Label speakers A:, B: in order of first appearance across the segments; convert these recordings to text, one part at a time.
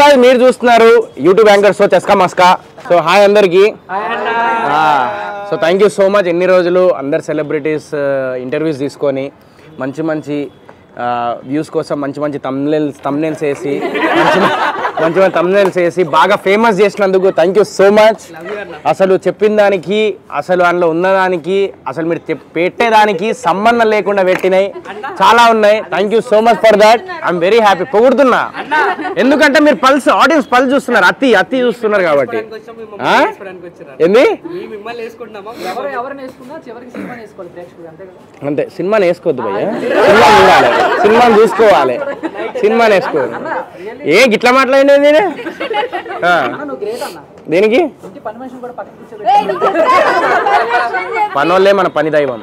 A: కాదు మీరు చూస్తున్నారు యూట్యూబ్ యాంకర్ సో చస్కా మస్కా సో హాయ్ అందరికి so thank you so much ఎన్ని రోజులు అందరు సెలబ్రిటీస్ ఇంటర్వ్యూస్ తీసుకొని మంచి మంచి వ్యూస్ కోసం మంచి మంచి తమ్నెల్స్ తమ్నెల్స్ వేసి మంచి మంచి మంచి తమ్నెల్స్ వేసి బాగా ఫేమస్ చేసినందుకు థ్యాంక్ యూ సో మచ్ అసలు చెప్పిన దానికి అసలు అందులో ఉన్నదానికి అసలు మీరు చెప్- పెట్టేదానికి సంబంధం లేకుండా పెట్టినాయి చాలా ఉన్నాయి thank you so much for that I'm very happy పొగుడుతున్నా ఎందుకంటే మీరు పల్స్ ఆడియన్స్ పల్స్ చూస్తున్నారు అతి అతి చూస్తున్నారు కాబట్టి ఆ? ఏంది
B: మిమ్మల్ని వేసుకుంటున్నామా
C: ఎవరు ఎవరిని వేసుకున్నా చివరికి సినిమా వేసుకోవాలి ప్రేక్షకుడు అంతే కదా
A: అంతే సినిమాని వేసుకోవద్దు భయ్య సినిమా చూడాలి సినిమాని చూసుకోవాలి సినిమాని వేసుకోవద్దు ఏ గిట్లా మాట్లాడింది నేను ఆ,
C: అన్న నువ్వు గ్రేట్ అన్న
A: దేనికి
C: ఇంటి పని మనిషిని కూడా పక్కన కూర్చోబెట్టి
A: పనోళ్ళే మన పని దైవం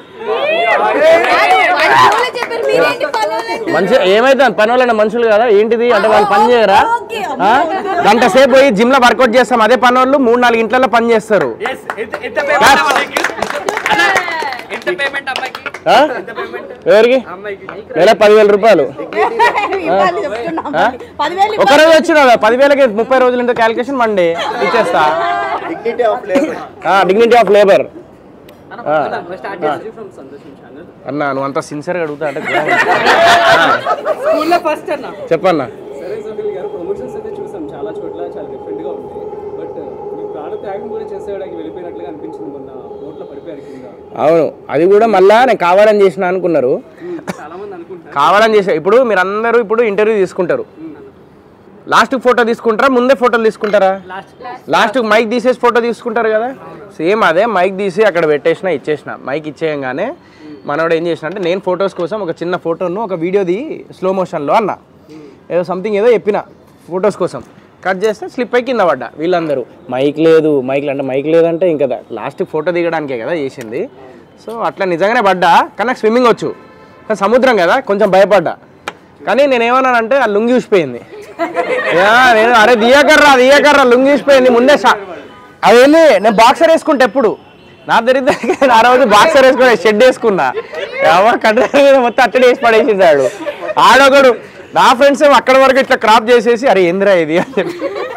D: చెప్పారు మీరేంటి పనులు
A: మంచి ఏమైతే పనోళ్ళన్న మనుషులు కదా ఏంటిది అంటే వాళ్ళు పని చేయరా ఆ? గంట సేపు పోయి జిమ్ లో వర్కౌట్ చేస్తాం అదే పనోళ్ళు మూడు నాలుగు ఇంట్లలో పని చేస్తారు
B: ఎంత ఎంత పేమెంట్ అమ్మాయికి అన్న, ఎంత పేమెంట్ అమ్మాయికి
A: ఆ? ఎవరికి
B: అమ్మాయికి
A: నెల పదివేల రూపాయలు
D: ఇవ్వాలి చెప్తున్నాం పదివేలు
A: ఒక రోజు వచ్చిన పదివేలకి ముప్పై రోజులు ఇంత క్యాలిక్యులేషన్ మండే ఇచ్చేస్తా డిగ్నిటీ ఆఫ్ లేబర్
B: స్టార్ట్ చేసి ఫ్రమ్ సంతోషం ఛానల్
A: అన్నా నువ్వు అంత సిన్సియర్గా అడుగుతా అంటే
B: స్కూల్లో ఫస్ట్ అన్న
A: చెప్పన్నా
E: సరే సునీల్ గారు ప్రమోషన్స్ అయితే చూసాం చాలా చోట్ల చాలా డిఫరెంట్ గా ఉంది బట్ మీ ప్రాణ త్యాగం కూడా చేసేవాడికి వెళ్ళిపోయినట్లుగా అనిపించింది మొన్న నోట్లో పడిపోయారు కింద
A: అవును అది కూడా మళ్ళా నేను కావాలని చేసిన అనుకున్నారు
E: చాలా మంది అనుకుంటారు
A: కావాలని చేసా ఇప్పుడు మీరు అందరూ ఇప్పుడు ఇంటర్వ్యూ తీసుకుంటారు లాస్ట్ ఫోటో తీసుకుంటారా ముందే ఫోటోలు తీసుకుంటారా లాస్ట్ మైక్ తీసేసి ఫోటో తీసుకుంటారు కదా సేమ్ అదే మైక్ తీసి అక్కడ పెట్టేసిన ఇచ్చేసిన మైక్ ఇచ్చేయంగానే మనోడు ఏం చేసిన అంటే నేను ఫొటోస్ కోసం ఒక చిన్న ఫోటోను ఒక వీడియోది స్లో మోషన్లో అన్న ఏదో సంథింగ్ ఏదో చెప్పిన ఫొటోస్ కోసం కట్ చేస్తే స్లిప్ అయి కింద పడ్డా వీళ్ళందరూ మైక్ లేదు మైక్ అంటే మైక్ లేదంటే ఇంకా లాస్ట్ ఫోటో దిగడానికే కదా చేసింది సో అట్లా నిజంగానే పడ్డా కానీ నాకు స్విమ్మింగ్ వచ్చు కానీ సముద్రం కదా కొంచెం భయపడ్డా కానీ నేను ఏమన్నానంటే ఆ లుంగి ఊసిపోయింది యా, నేను అరే దియకర్రా దియకర్రా లుంగి ఊసిపోయింది ముందే షా అదేంది నేను బాక్సర్ వేసుకుంటే ఎప్పుడు నా దరిద్ర ఆ రోజు బాక్సర్ వేసుకుని షెడ్ వేసుకున్నా ఎవరు కట్ట మొత్తం అట్టడి వేసి పడేసేసాడు ఆడొకడు నా ఫ్రెండ్స్ ఏమో అక్కడ వరకు ఇట్లా క్రాప్ చేసేసి అరే ఏంద్రా ఇది అని చెప్పి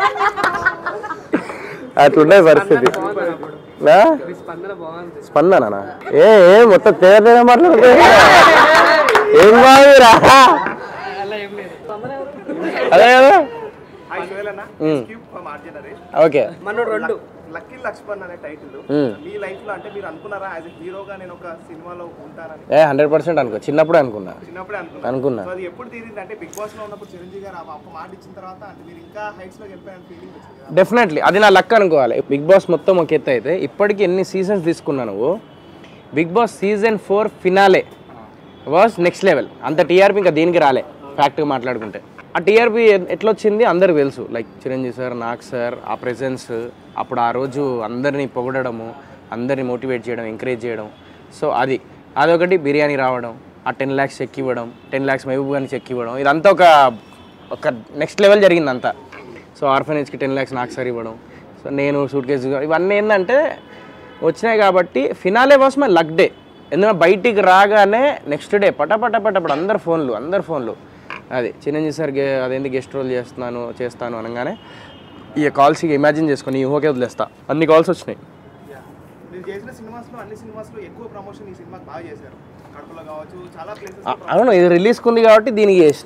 A: అట్లుండే పరిస్థితి నా?
B: స్పందన బాగుంది
A: స్పందన ఏ ఏ మొత్తం తేర తేర మాట్లాడుతుంది ఏం బాగురా
B: అలా ఏం లేదు
A: అదే కదా
F: హాయ్ సోహెల్ అన్న
A: మ్మ్.
F: క్యూబ్ ఫ్రమ్ ఆర్జే నరేష్
A: ఓకే
B: మన రెండు
F: లక్కీ లక్ష్మణ్ అనే టైటిల్
A: మ్మ్.
F: మీ లైఫ్ లో అంటే మీరు అనుకున్నారా యాజ్ ఎ హీరోగా నేను ఒక సినిమాలో ఉంటానని
A: ఏ హండ్రెడ్ పర్సెంట్ అనుకో చిన్నప్పుడే అనుకున్నా
F: చిన్నప్పుడే అనుకున్నా
A: అనుకున్నా
F: సో అది ఎప్పుడు తీరింది అంటే బిగ్ బాస్ లో ఉన్నప్పుడు చిరంజీవి గారు ఆ ఒక్క మాట ఇచ్చిన తర్వాత అంటే మీరు ఇంకా హైట్స్ లోకి వెళ్ళిపోయాను ఫీలింగ్ వచ్చింది కదా
A: డెఫినెట్లీ అది నా లక్ అనుకోవాలి బిగ్ బాస్ మొత్తం ఒక ఎత్తు అయితే ఇప్పటికి ఎన్ని సీజన్స్ తీసుకున్నా నువ్వు big boss season four finale was next level అంత టీఆర్పీ ఇంకా దీనికి రాలే ఫ్యాక్ట్గా మాట్లాడుకుంటే ఆ టీఆర్పీ ఎట్లా వచ్చింది అందరికి తెలుసు like Chiranjeevi sir Nag sir ఆ ప్రెజెన్స్ అప్పుడు ఆ రోజు అందరినీ పొగడము అందరినీ మోటివేట్ చేయడం ఎంకరేజ్ చేయడం సో అది అదొకటి బిర్యానీ రావడం ఆ టెన్ ల్యాక్స్ చెక్ ఇవ్వడం టెన్ ల్యాక్స్ మహబూబ్ గారిని చెక్ ఇవ్వడం ఇదంతా ఒక ఒక నెక్స్ట్ లెవెల్ జరిగింది అంతా సో ఆర్ఫనేజ్కి టెన్ ల్యాక్స్ నాకు సార్ ఇవ్వడం సో నేను సూట్ కేసు ఇవన్నీ ఏంటంటే వచ్చినాయి కాబట్టి finale was my luck day ఎందుకంటే బయటికి రాగానే నెక్స్ట్ డే పట పట పట పట అందరు ఫోన్లు అందరు ఫోన్లు అది చిరంజీవి సార్ గే అదేంటి గెస్ట్ రోల్ చేస్తున్నాను చేస్తాను అనగానే ఈ కాల్స్ ఇక ఇమాజిన్ చేసుకొని ఈ ఊహకే వదిలేస్తా అన్ని కాల్స్ వచ్చినాయి
F: మీరు చేసిన సినిమాస్ లో అన్ని సినిమాస్ లో ఎక్కువ ప్రమోషన్ ఈ సినిమాకి బాగా చేశారు కడపలో కావచ్చు చాలా ప్లేసెస్
A: ఆ, అవును ఇది రిలీజ్కి ఉంది కాబట్టి దీనికి చేసిన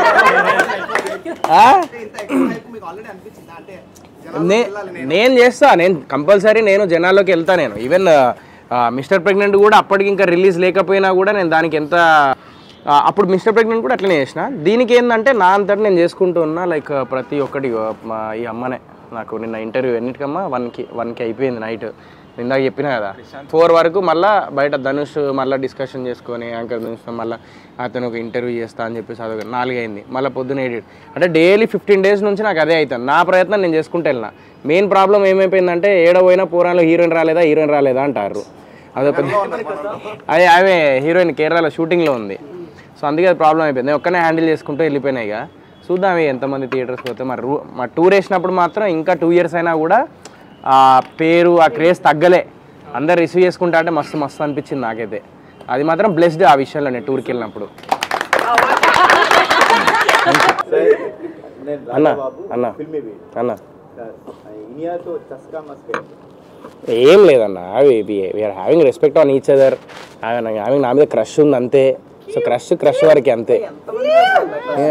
A: ఆ?
F: అంటే ఇంత ఎక్కువ hype మీకు ఆల్రెడీ అనిపించిందా అంటే జనాలు
A: నే-
F: వెళ్ళాలి నేను
A: నేను చేస్తా నేను కంపల్సరీ నేను జనాల్లోకి వెళ్తా నేను ఈవెన్ మిస్టర్ ప్రెగ్నెంట్ కూడా అప్పటికి ఇంకా రిలీజ్ లేకపోయినా కూడా నేను దానికి ఎంత ఆ, అప్పుడు మిస్టర్ ప్రెగ్నెంట్ కూడా అట్లనే చేసిన దీనికి ఏంటంటే నా అంతటి నేను చేసుకుంటూ ఉన్నా లైక్ ప్రతి ఒక్కటి ఆ, మా ఈ అమ్మనే నాకు నిన్న ఇంటర్వ్యూ ఎన్నిటికమ్మా వన్కి వన్కి అయిపోయింది నైట్ ఇందాక చెప్పిన కదా ఫోర్ వరకు మళ్ళీ బయట ధనుష్ మళ్ళీ డిస్కషన్ చేసుకొని యాంకర్ ధనుష్ మళ్ళీ అతను ఒక ఇంటర్వ్యూ చేస్తా అని చెప్పేసి అదొక నాలుగు అయింది మళ్ళీ పొద్దున ఎడిట్ అంటే డైలీ ఫిఫ్టీన్ డేస్ నుంచి నాకు అదే అవుతుంది నా ప్రయత్నం నేను చేసుకుంటూ వెళ్ళిన మెయిన్ ప్రాబ్లం ఏమైపోయిందంటే ఏడ పోయినా పూరాలో హీరోయిన్ రాలేదా హీరోయిన్ రాలేదా అంటారు అదో పెద్ద అదే ఆమె హీరోయిన్ కేరళ షూటింగ్లో ఉంది సో అందుకే అది ప్రాబ్లం అయిపోయింది నేను ఒక్కనే హ్యాండిల్ చేసుకుంటూ వెళ్ళిపోయినాయి ఇక చూద్దాం ఇక ఎంతమంది థియేటర్స్ పోతే మరి రూ మా టూర్ వేసినప్పుడు మాత్రం ఇంకా టూ ఇయర్స్ అయినా కూడా ఆ పేరు ఆ క్రేజ్ తగ్గలే అందరు రిసీవ్ చేసుకుంటా అంటే మస్తు మస్తు అనిపించింది నాకైతే అది మాత్రం బ్లెస్డ్ ఆ విషయంలో నేను టూర్కి వెళ్ళినప్పుడు
G: నేను
A: అన్న
G: రాఘబాబు
A: అన్న
G: ఫిల్మీ బీ
A: అన్న
G: ఇనియాతో చస్కా మస్కా
A: ఏం లేదన్న we're having respect on each other having నా మీద క్రష్ ఉంది అంతే సో క్రష్ క్రష్ వరకు అంతే ఏ.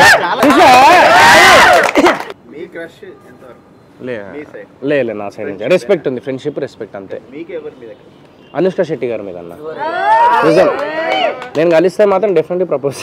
G: మీ క్రష్ ఎంతవరకు
A: లే
G: మీ సైడ్
A: లే లే, నా సైడ్ నుంచి రెస్పెక్ట్ ఉంది ఫ్రెండ్షిప్ రెస్పెక్ట్ అంతే
G: మీకు ఎవరి మీద crush?
A: అనుష్క శెట్టి గారి మీద అన్న నిజం నేను కలిస్తే మాత్రం డెఫినెట్లీ ప్రపోజ్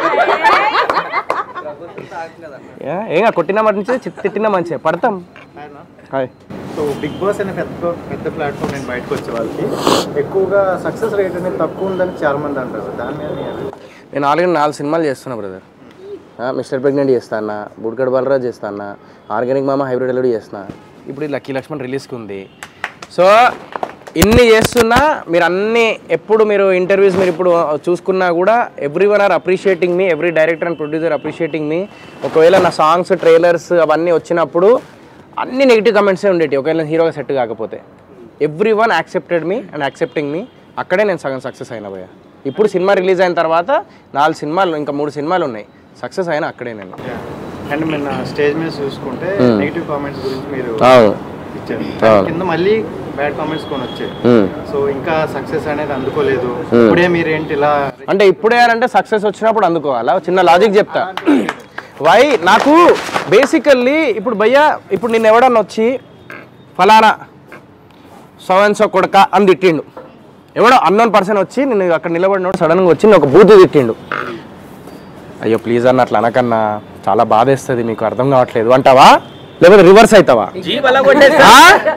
A: ఏం కొట్టిన మంచి తిట్టిన మంచి పడతాం హాయ్
H: సో బిగ్ బాస్ అనే పెద్ద పెద్ద ప్లాట్ఫామ్ నేను బయటకు వచ్చే వాళ్ళకి ఎక్కువగా సక్సెస్ రేట్ అనేది తక్కువ ఉందని చాలా మంది అంటారు దాని మీద మీ అభిప్రాయం?
A: నేను ఆల్రెడీ నాలుగు సినిమాలు చేస్తున్నా బ్రదర్ మిస్టర్ ప్రెగ్నెంట్ చేస్తానా బుడ్గడ్ బాలరాజ్ చేస్తానా ఆర్గానిక్ మామ హైబ్రిడ్ ఎల్లుడి చేస్తున్నా ఇప్పుడు ఈ లక్కీ లక్ష్మణ్ రిలీజ్కి ఉంది సో ఇన్ని చేస్తున్నా మీరు అన్ని ఎప్పుడు మీరు ఇంటర్వ్యూస్ మీరు ఇప్పుడు చూసుకున్నా కూడా ఎవ్రీ వన్ ఆర్ అప్రిషియేటింగ్ మీ every director and producer appreciating మీ ఒకవేళ నా సాంగ్స్ ట్రైలర్స్ అవన్నీ వచ్చినప్పుడు అన్ని నెగిటివ్ కమెంట్సే ఉండేవి ఒకవేళ హీరోగా సెట్ కాకపోతే ఎవ్రీ వన్ యాక్సెప్టెడ్ మీ అండ్ యాక్సెప్టింగ్ మీ అక్కడే నేను సగం సక్సెస్ అయిన పోయా ఇప్పుడు సినిమా రిలీజ్ అయిన తర్వాత నాలుగు సినిమాలు ఇంకా మూడు సినిమాలు ఉన్నాయి సక్సెస్ అయినా అక్కడే నేను
H: అండ్ నిన్న స్టేజ్ మీద చూసుకుంటే నెగిటివ్ కామెంట్స్ గురించి మీరు
A: అవును
H: ఇచ్చారు
A: అవును.
H: కింద మళ్ళీ బ్యాడ్ కామెంట్స్ కొని వచ్చాయి
A: మ్మ్.
H: సో ఇంకా సక్సెస్ అనేది అందుకోలేదు ఇప్పుడే మీరేంటి ఇలా
A: అంటే ఇప్పుడే అంటే సక్సెస్ వచ్చినప్పుడు అందుకోవాలా చిన్న లాజిక్ చెప్తా వై నాకు బేసికల్లీ ఇప్పుడు భయ్యా ఇప్పుడు నిన్న ఎవడన్నా వచ్చి ఫలానా సెవెన్ సో కొడక అని తిట్టిండు ఎవడో అన్నోన్ పర్సన్ వచ్చి నేను అక్కడ నిలబడినోడు సడన్గా వచ్చి నేను ఒక బూత్ తిట్టిండు అయ్యో ప్లీజ్ అన్న అట్లా అనకన్నా చాలా బాధేస్తుంది మీకు అర్థం కావట్లేదు అంటావా లేకపోతే రివర్స్ అవుతావా ఆ?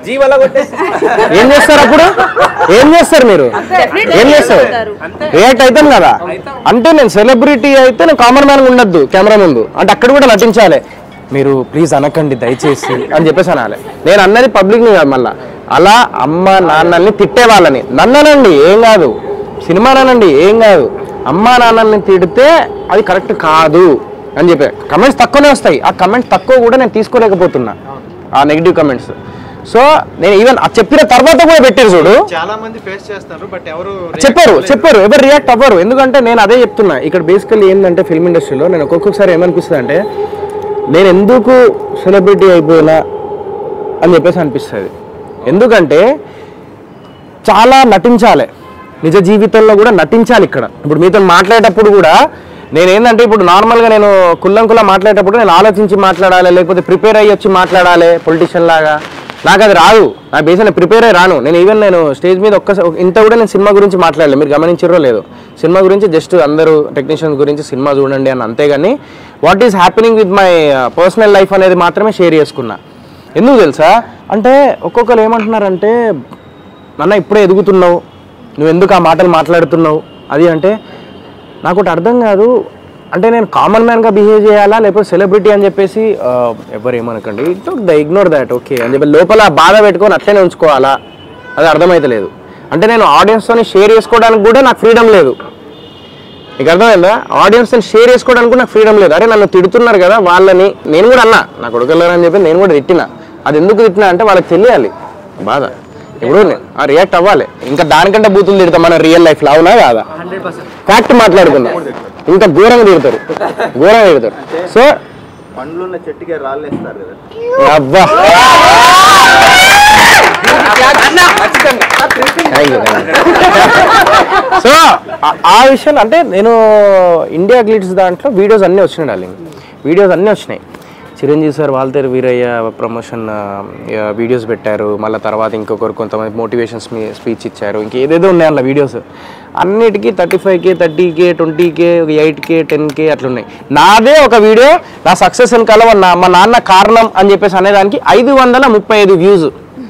A: ఏం చేస్తారు అప్పుడు ఏం చేస్తారు మీరు ఏం చేస్తారు రియాక్ట్ అవుతాం కదా అంటే నేను సెలబ్రిటీ అయితే నేను కామన్ మ్యాన్ ఉండొద్దు కెమెరా ముందు అంటే అక్కడ కూడా నటించాలి మీరు ప్లీజ్ అనకండి దయచేసి అని చెప్పేసి అనాలి నేను అన్నది పబ్లిక్ కాదు మళ్ళా అలా అమ్మ నాన్నల్ని తిట్టే వాళ్ళని నన్ననండి ఏం కాదు సినిమానండి ఏం కాదు అమ్మ నాన్నల్ని తిడితే అది కరెక్ట్ కాదు అని చెప్పి కమెంట్స్ తక్కువనే వస్తాయి ఆ కమెంట్స్ తక్కువ కూడా నేను తీసుకోలేకపోతున్నా ఆ నెగిటివ్ కమెంట్స్ సో నేను ఈవెన్ ఆ చెప్పిన తర్వాత కూడా పెట్టారు చూడు
H: చాలా మంది ఫేస్ చేస్తారు బట్ ఎవరు
A: చెప్పారు చెప్పారు ఎవరు రియాక్ట్ అవ్వరు ఎందుకంటే నేను అదే చెప్తున్నా ఇక్కడ బేసికల్లీ ఏంటంటే ఫిల్మ్ ఇండస్ట్రీలో నేను ఒక్కొక్కసారి ఏమనిపిస్తుంది అంటే నేను ఎందుకు సెలబ్రిటీ అయిపోయినా అని చెప్పేసి అనిపిస్తుంది ఎందుకంటే చాలా నటించాలి నిజ జీవితంలో కూడా నటించాలి ఇక్కడ ఇప్పుడు మీతో మాట్లాడేటప్పుడు కూడా నేను ఏంటంటే ఇప్పుడు నార్మల్గా నేను కుల్లంకులా మాట్లాడేటప్పుడు నేను ఆలోచించి మాట్లాడాలి లేకపోతే ప్రిపేర్ అయ్యి వచ్చి మాట్లాడాలి పొలిటీషియన్ లాగా నాకు అది రాదు నా బేసిన ప్రిపేర్ అయ్యి రాను నేను ఈవెన్ నేను స్టేజ్ మీద ఒక్కసారి ఇంత కూడా నేను సినిమా గురించి మాట్లాడలేదు మీరు గమనించారో లేదు సినిమా గురించి జస్ట్ అందరూ టెక్నీషియన్స్ గురించి సినిమా చూడండి అని అంతేగాని what is happening with my personal life అనేది మాత్రమే షేర్ చేసుకున్నా ఎందుకు తెలుసా అంటే ఒక్కొక్కరు ఏమంటున్నారంటే నాన్న ఇప్పుడే ఎదుగుతున్నావు నువ్వు ఎందుకు ఆ మాటలు మాట్లాడుతున్నావు అది అంటే నాకు ఒకటి అర్థం కాదు అంటే నేను కామన్ మ్యాన్గా బిహేవ్ చేయాలా లేకపోతే సెలబ్రిటీ అని చెప్పేసి ఆ, ఎవరు ఏమనకండి ద ఇగ్నోర్ దాట్ ఓకే అని చెప్పి లోపల బాధ పెట్టుకొని అట్లనే ఉంచుకోవాలా అది అర్థమైతలేదు అంటే నేను ఆడియన్స్తోని షేర్ చేసుకోవడానికి కూడా నాకు ఫ్రీడమ్ లేదు నీకు అర్థమైందా ఆడియన్స్ని షేర్ చేసుకోవడానికి కూడా నాకు ఫ్రీడమ్ లేదు అరే నన్ను తిడుతున్నారు కదా వాళ్ళని నేను కూడా అన్నా నా కొడుకెళ్ళారని చెప్పి నేను కూడా తిట్టినా అది ఎందుకు తిట్టినా అంటే వాళ్ళకి తెలియాలి బాధ ఎప్పుడు ఆ రియాక్ట్ అవ్వాలి ఇంకా దానికంటే బూతులు తిడతాం మన రియల్ లైఫ్లో అవునా కాదా ఫ్యాక్ట్ మాట్లాడుకుందాం ఇంకా ఘోరంగా తిడతారు ఘోరంగా తిడతారు సో
G: పండ్లున్న చెట్టుకే రాళ్ళు వేస్తారు కదా
A: అబ్బా థ్యాంక్ యూ సో ఆ విషయం అంటే నేను ఇండియా గ్లిట్స్ దాంట్లో వీడియోస్ అన్నీ వచ్చినాయి డార్లింగ్ వీడియోస్ అన్నీ వచ్చినాయి చిరంజీవి సార్ వాళ్ళతో వీరయ్య ప్రమోషన్ వీడియోస్ పెట్టారు మళ్ళీ తర్వాత ఇంకొకరు కొంతమంది మోటివేషన్ స్పీచ్ ఇచ్చారు ఇంక ఏదేదో ఉన్నాయి అందులో వీడియోస్ అన్నిటికీ thirty five K thirty K twenty K eight K ten K అట్లున్నాయి నాదే ఒక వీడియో నా సక్సెస్ వెనకాల మా నా- మా నాన్న కారణం అని చెప్పేసి అనేదానికి ఐదు వందల ముప్పై ఐదు వ్యూస్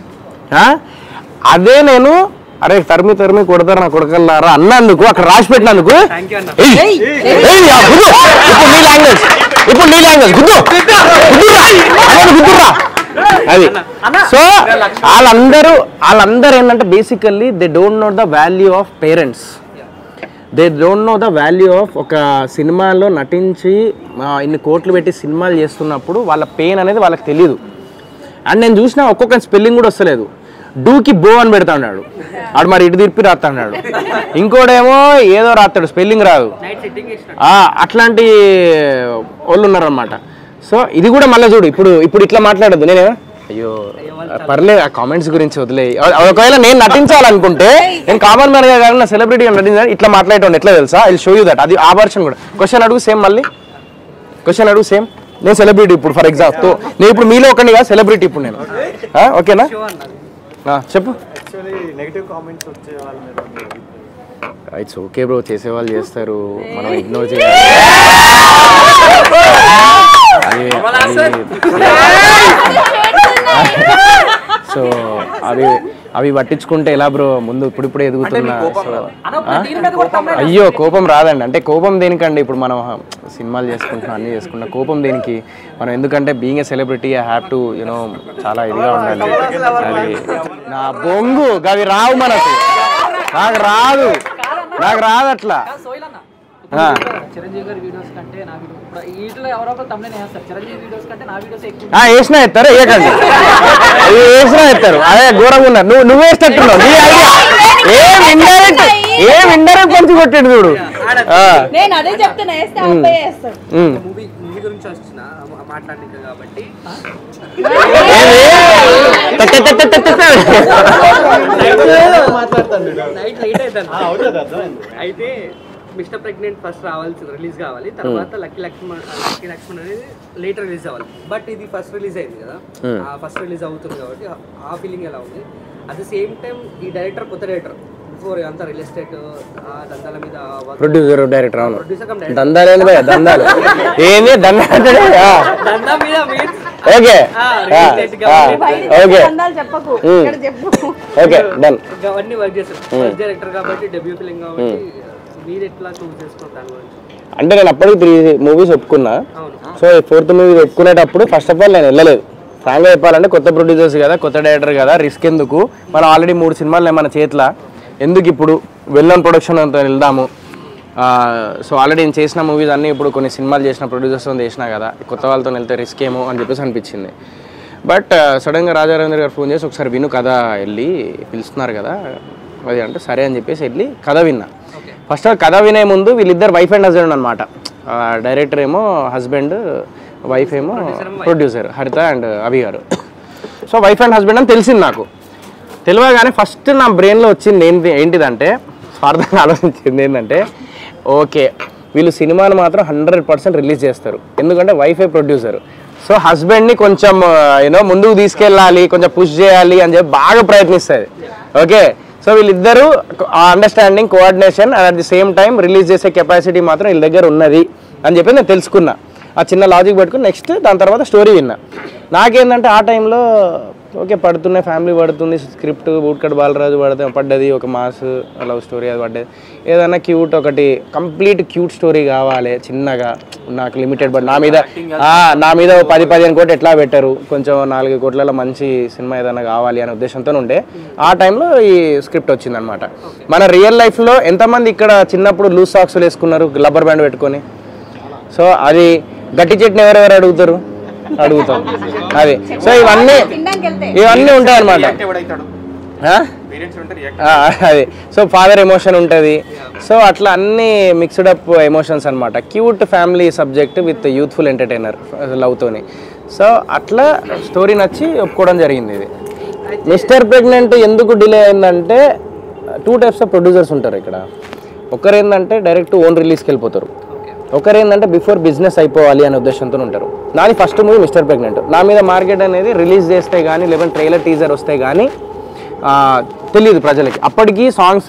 A: అదే నేను అరే తరిమి తరిమి కొడతారు నా కొడకల్లారా అన్నందుకు అక్కడ రాసి పెట్టినందుకు ఏయ్, ఏయ్, ఆ గుద్దు. ఇప్పుడు నీ లాంగ్వేజ్ ఇప్పుడు నీ లాంగ్వేజ్ గుద్దు గుద్దురా అదే గుద్దురా అది సో వాళ్ళందరూ వాళ్ళందరూ ఏంటంటే basically they don't know the value of parents they don't know the value of ఒక సినిమాలో నటించి ఆ, ఇన్ని కోట్లు పెట్టి సినిమాలు చేస్తున్నప్పుడు వాళ్ళ పెయిన్ అనేది వాళ్ళకి తెలియదు అండ్ నేను చూసిన ఒక్కొక్క స్పెల్లింగ్ కూడా వస్తలేదు డూకి బో అని పెడతా ఉన్నాడు ఆడు మరి ఇటు తిప్పి రాస్తాడు ఇంకోడేమో ఏదో రాస్తాడు స్పెల్లింగ్ రాదు ఆ, అట్లాంటి వాళ్ళు ఉన్నారనమాట సో ఇది కూడా మళ్ళీ చూడు ఇప్పుడు ఇప్పుడు ఇట్లా మాట్లాడద్దు నేనే అయ్యో పర్లేదు ఆ కామెంట్స్ గురించి వదిలే ఒకవేళ నేను నటించాలనుకుంటే నేను కామన్ మ్యాన్ గా కాకుండా సెలబ్రిటీ నటించాలి ఇట్లా మాట్లాడటం ఎట్లా తెలుసా ఐ షో యూ దట్ అది ఆ వర్షన్ కూడా క్వశ్చన్ అడుగు సేమ్ మళ్ళీ క్వశ్చన్ అడుగు సేమ్ నేను సెలబ్రిటీ ఇప్పుడు ఫర్ ఎగ్జాంపుల్ నేను ఇప్పుడు మీలో ఒకటి కాదు సెలబ్రిటీ ఇప్పుడు నేను ఆ, ఓకేనా ఆ, చెప్పు
H: యాక్చువల్లీ నెగిటివ్ కామెంట్స్ వచ్చే వాళ్ళ మీద మీ అభిప్రాయం?
A: ఇట్స్ ఓకే బ్రో చేసేవాళ్ళు చేస్తారు మనం ఇగ్నోర్ చేయాలి అది- సో అవి అవి పట్టించుకుంటే ఎలా బ్రో ముందు ఇప్పుడిప్పుడు ఎదుగుతున్నా సో ఆ? అయ్యో కోపం రాదండి అంటే కోపం దేనికండి ఇప్పుడు మనం సినిమాలు చేసుకుంటున్నాం అన్ని చేసుకుంటున్నాం కోపం దేనికి మనం ఎందుకంటే being a celebrity I have to you know చాలా ఇదిగా ఉండాలి అది నా బొంగు అవి రావు మనకు నాకు రాదు నాకు రాదు అట్లా
C: సోయిల్ అన్న
A: ఆ.
C: చిరంజీవి గారి వీడియోస్ కంటే నా వీడియో ఇప్పుడు వీటిలో ఎవరో ఒకరు తమ్ముడే వేస్తారు చిరంజీవి వీడియోస్ కంటే నా వీడియోస్ ఎక్కువ
A: ఆ, వేసినా ఎత్తారు వేయకండి అది వేసినా ఎత్తారు అదే ఘోరంగా ఉన్నారు నువ్వు నువ్వు వేసేటట్టున్నావు నీ ఐడియా ఏం ఇండైరెక్ట్ ఏం ఇండైరెక్ట్ పంచి కొట్టాడు చూడు ఆ,
D: నేను అదే చెప్తున్నా వేస్తే అబ్బాయి వేస్తాడు
A: ఉమ్.
B: మూవీ మూవీ గురించి వచ్చిన మాట్లాడడానికి కాబట్టి
A: ఏమి? టక్ టక్ టక్ టక్ టక్ టక్.
B: నైట్ లేట్ అవుతుంది
H: ఆ, అవుతుంది అర్థమైంది
B: అయితే మిస్టర్ ప్రెగ్నెంట్ ఫస్ట్ రావాల్సి రిలీజ్ కావాలి తర్వాత లక్కీ లక్ష్మణ్ లక్కీ లక్ష్మణ్ అనేది లేట్ రిలీజ్ అవ్వాలి బట్ ఇది ఫస్ట్ రిలీజ్ అయింది కదా ఆ ఫస్ట్ రిలీజ్ అవుతుంది కాబట్టి ఆ- ఆ ఫీలింగ్ ఎలా ఉంది అట్ ద సేమ్ టైం ఈ డైరెక్టర్ కొత్త డైరెక్టర్ బిఫోర్ అంతా రియల్ ఎస్టేట్ ఆ దందాల మీద
A: ప్రొడ్యూసర్ డైరెక్టర్ అవును
B: ప్రొడ్యూసర్ కమ్ డైరెక్టర్
A: దందాలు ఏంది భయ్యా దందాలు ఏంది దందాలు
B: దందా మీద మీన్స్
A: ఓకే
B: ఆ, real estate కాబట్టి
A: ఓకే
D: అందాలు చెప్పకు
A: ఉమ్.
D: ఇక్కడ చెప్పు
A: ఓకే డన్
B: అవన్నీ వర్క్ చేస్తారు ఫస్ట్ డైరెక్టర్ కాబట్టి డెబ్యూ ఫిలిం కాబట్టి మీరు ఎట్లా చూస్ చేసుకుంటారు దాని గురించి
A: అంటే నేను అప్పటికి త్రీ మూవీస్ ఒప్పుకున్నా
B: అవును
A: సో ఫోర్త్ మూవీ ఒప్పుకునేటప్పుడు ఫస్ట్ ఆఫ్ ఆల్ నేను వెళ్ళలేదు ఫ్రాంక్గా చెప్పాలంటే కొత్త ప్రొడ్యూసర్స్ కదా కొత్త డైరెక్టర్ కదా రిస్క్ ఎందుకు మనం ఆల్రెడీ మూడు సినిమాలు ఉన్నాయి మన చేతిలో ఎందుకు ఇప్పుడు వెళ్ళని ప్రొడక్షన్ అంతా వెళ్దాము సో ఆల్రెడీ నేను చేసిన మూవీస్ అన్నీ ఇప్పుడు కొన్ని సినిమాలు చేసిన ప్రొడ్యూసర్స్తో చేసినా కదా కొత్త వాళ్ళతో వెళ్తే రిస్క్ ఏమో అని చెప్పేసి అనిపించింది బట్ సడన్గా రాజారాజేంద్ర గారు ఫోన్ చేసి ఒకసారి విను కథ వెళ్ళి పిలుస్తున్నారు కదా అది అంటే సరే అని చెప్పేసి వెళ్ళి కథ విన్నా ఫస్ట్ కథ వినే ముందు వీళ్ళిద్దరు వైఫ్ అండ్ హస్బెండ్ అనమాట డైరెక్టర్ ఏమో హస్బెండ్ వైఫ్ ఏమో producer Haritha and Abhi garu so wife and husband అని తెలిసింది నాకు తెలియగానే ఫస్ట్ నా బ్రెయిన్లో వచ్చింది ఏంటి ఏంటిదంటే స్వార్థంగా ఆలోచించింది ఏంటంటే ఓకే వీళ్ళు సినిమాను మాత్రం హండ్రెడ్ పర్సెంట్ రిలీజ్ చేస్తారు ఎందుకంటే వైఫై ప్రొడ్యూసర్ సో హస్బెండ్ని కొంచెం యూనో ముందుకు తీసుకెళ్ళాలి కొంచెం పుష్ చేయాలి అని చెప్పి బాగా ప్రయత్నిస్తుంది ఓకే సో వీళ్ళిద్దరూ understanding coordination and at the same time release చేసే కెపాసిటీ మాత్రం వీళ్ళ దగ్గర ఉన్నది అని చెప్పి నేను తెలుసుకున్నా ఆ చిన్న లాజిక్ పెట్టుకుని నెక్స్ట్ దాని తర్వాత స్టోరీ విన్నా నాకేంటంటే ఆ టైంలో ఓకే పడుతున్నాయి ఫ్యామిలీ పడుతుంది స్క్రిప్ట్ బూట్కట్ బాలరాజు పడితే పడ్డది ఒక మాస్ లవ్ స్టోరీ అది పడ్డది ఏదైనా క్యూట్ ఒకటి కంప్లీట్ క్యూట్ స్టోరీ కావాలి చిన్నగా నాకు లిమిటెడ్ బట్ నా మీద ఆ, నా మీద ఓ పది పదిహేను కోట్లు ఎట్లా పెట్టారు కొంచెం నాలుగు కోట్లలో మంచి సినిమా ఏదైనా కావాలి అనే ఉద్దేశంతో ఉండే ఆ టైంలో ఈ స్క్రిప్ట్ వచ్చిందనమాట మన రియల్ లైఫ్లో ఎంతమంది ఇక్కడ చిన్నప్పుడు లూజ్ సాక్స్లు వేసుకున్నారు రబ్బర్ బ్యాండ్ పెట్టుకొని సో అది గట్టి చెట్టుని ఎవరెవరు అడుగుతారు అడుగుతాం అది సో ఇవన్నీ
D: తినడానికి వెళ్తే
A: ఇవన్నీ ఉంటాయి అనమాట
F: ఎవడైతాడు పేరెంట్స్ ఉంటే రియాక్ట్
A: అది సో ఫాదర్ ఎమోషన్ ఉంటుంది సో అట్లా అన్ని మిక్స్డ్ అప్ ఎమోషన్స్ అనమాట cute family subject with youthful entertainer లవ్తోని సో అట్లా స్టోరీ నచ్చి ఒప్పుకోవడం జరిగింది ఇది మిస్టర్ ప్రెగ్నెంట్ ఎందుకు డిలే అయిందంటే టూ టైప్స్ ఆఫ్ ప్రొడ్యూసర్స్ ఉంటారు ఇక్కడ ఒకరు ఏంటంటే డైరెక్ట్ ఓన్ రిలీజ్కి వెళ్ళిపోతారు ఒకరు ఏంటంటే బిఫోర్ బిజినెస్ అయిపోవాలి అనే ఉద్దేశంతో ఉంటారు నాది ఫస్ట్ మూవీ మిస్టర్ ప్రెగ్నెంట్ నా మీద మార్కెట్ అనేది రిలీజ్ చేస్తే కానీ లేదంటే ట్రైలర్ టీజర్ వస్తే కానీ ఆ, తెలియదు ప్రజలకి అప్పటికి సాంగ్స్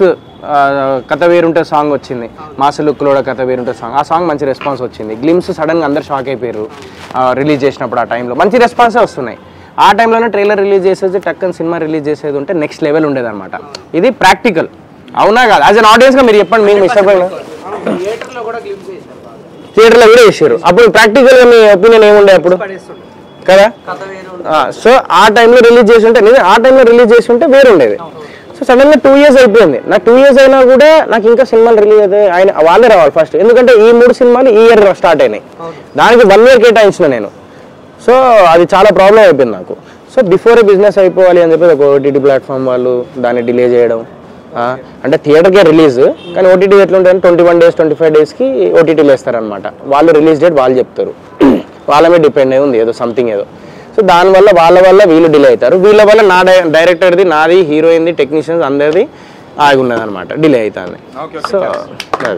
A: కథ వేరుంటే సాంగ్ వచ్చింది మాస లుక్లో కథ వేరుంటే సాంగ్ ఆ సాంగ్ మంచి రెస్పాన్స్ వచ్చింది గ్లిమ్స్ సడన్గా అందరు షాక్ అయిపోయారు రిలీజ్ చేసినప్పుడు ఆ టైంలో మంచి రెస్పాన్సే వస్తున్నాయి ఆ టైంలోనే ట్రైలర్ రిలీజ్ చేసేది టక్కన్ సినిమా రిలీజ్ చేసేది ఉంటే నెక్స్ట్ లెవెల్ ఉండేదన్నమాట ఇది ప్రాక్టికల్ అవునా కాదు యాజ్ అన్ ఆడియన్స్గా మీరు చెప్పండి మీకు ఇష్టపడిన
B: థియేటర్లో కూడా గ్లిమ్స్ చేశారు బాగా.
A: థియేటర్లో కూడా చేశారు అప్పుడు ప్రాక్టికల్గా మీ ఒపీనియన్ ఏముండే అప్పుడు
B: పడేస్తుండే
A: కదా
B: కథ వేరు
A: సో ఆ టైంలో రిలీజ్ చేసి ఉంటే నిజం ఆ టైంలో రిలీజ్ చేసి ఉంటే వేరు ఉండేది సో సడన్ గా టూ ఇయర్స్ అయిపోయింది నాకు టూ ఇయర్స్ అయినా కూడా నాకు ఇంకా సినిమాలు రిలీజ్ అయితే ఆయన వాళ్ళే రావాలి ఫస్ట్ ఎందుకంటే ఈ మూడు సినిమాలు ఈ ఇయర్ స్టార్ట్ అయినాయి దానికి వన్ ఇయర్ కేటాయించిన నేను సో అది చాలా ప్రాబ్లం అయిపోయింది నాకు సో బిఫోర్ బిజినెస్ అయిపోవాలి అని చెప్పి ఒక ఓటీటీ ప్లాట్ఫామ్ వాళ్ళు దాన్ని డిలే చేయడం ఆ, అంటే థియేటర్కే రిలీజ్ కానీ ఓటీటీ ఎట్లా ఉంటుంది twenty one days twenty five డేస్కి ఓటీటీలు వేస్తారనమాట వాళ్ళు రిలీజ్ డేట్ వాళ్ళు చెప్తారు వాళ్ళ మీద డిపెండ్ అయి ఉంది ఏదో సంథింగ్ ఏదో సో దానివల్ల వాళ్ళ వల్ల వీళ్ళు డిలే అవుతారు వీళ్ళ వల్ల నా డై డైరెక్టర్ది నాది హీరోయిన్ది టెక్నీషియన్స్ అందరిది ఆగి ఉన్నది అనమాట డిలే అవుతుంది సో అది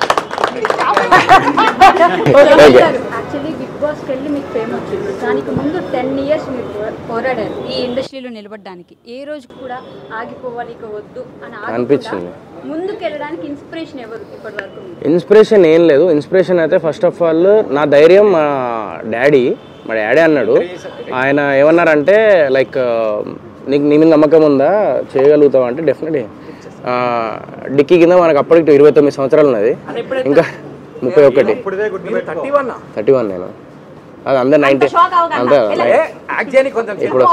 A: ఓకే
I: యాక్చువల్లీ బిగ్ బాస్కి వెళ్ళి మీకు ఫేమ్ వచ్చింది దానికి ముందు టెన్ ఇయర్స్ మీరు పో- పోరాడారు ఈ ఇండస్ట్రీలో నిలబడడానికి ఏ రోజు కూడా ఆగిపోవాలి ఇక వద్దు అని ఆగకుండా
A: అనిపించింది.
I: ముందుకు వెళ్ళడానికి ఇన్స్పిరేషన్ ఎవరు ఇప్పటి వరకు మీకు?
A: ఇన్స్పిరేషన్ ఏం లేదు ఇన్స్పిరేషన్ అయితే ఫస్ట్ ఆఫ్ ఆల్ నా ధైర్యం మా డాడీ మా డాడీ అన్నాడు ఆయన ఏమన్నారంటే లైక్ నీకు నీ మీద నమ్మకం ఉందా చేయగలుగుతావు అంటే డెఫినెట్లీ డిక్కీ కింద మనకు అప్పటికి ఇరవై తొమ్మిది సంవత్సరాలు ఉన్నది ఇంకా ముప్పై ఒకటి థర్టీ వన్ నేను అది అందరు నైన్టీ అంతే ఇప్పుడు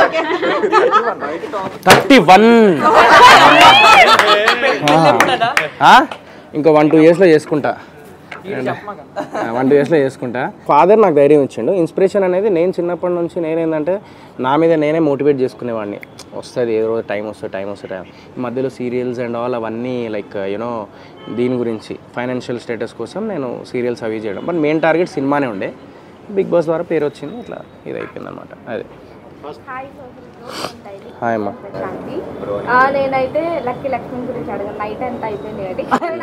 A: థర్టీ వన్ ఇంకో వన్ టూ ఇయర్స్లో చేసుకుంటా వన్ టూ ఇయర్స్లో చేసుకుంటా ఫాదర్ నాకు ధైర్యం ఇచ్చిండు ఇన్స్పిరేషన్ అనేది నేను చిన్నప్పటి నుంచి నేనేంటంటే నా మీద నేనే మోటివేట్ చేసుకునేవాడిని వస్తుంది ఏదో రోజు టైం వస్తుంది టైం వస్తుంది టైం ఈ మధ్యలో సీరియల్స్ అండ్ ఆల్ అవన్నీ లైక్ యూనో దీని గురించి ఫైనాన్షియల్ స్టేటస్ కోసం నేను సీరియల్స్ అవి చేయడం బట్ మెయిన్ టార్గెట్ సినిమానే ఉండే బిగ్ బాస్ ద్వారా పేరు వచ్చింది ఇట్లా ఇది అయిపోయింది అనమాట అదే హాయ్ అమ్మా
D: శాంతి ఆ, నేనైతే లక్కీ లక్ష్మణ్ గురించి అడగను నైట్ ఎంత అయిపోయింది కాబట్టి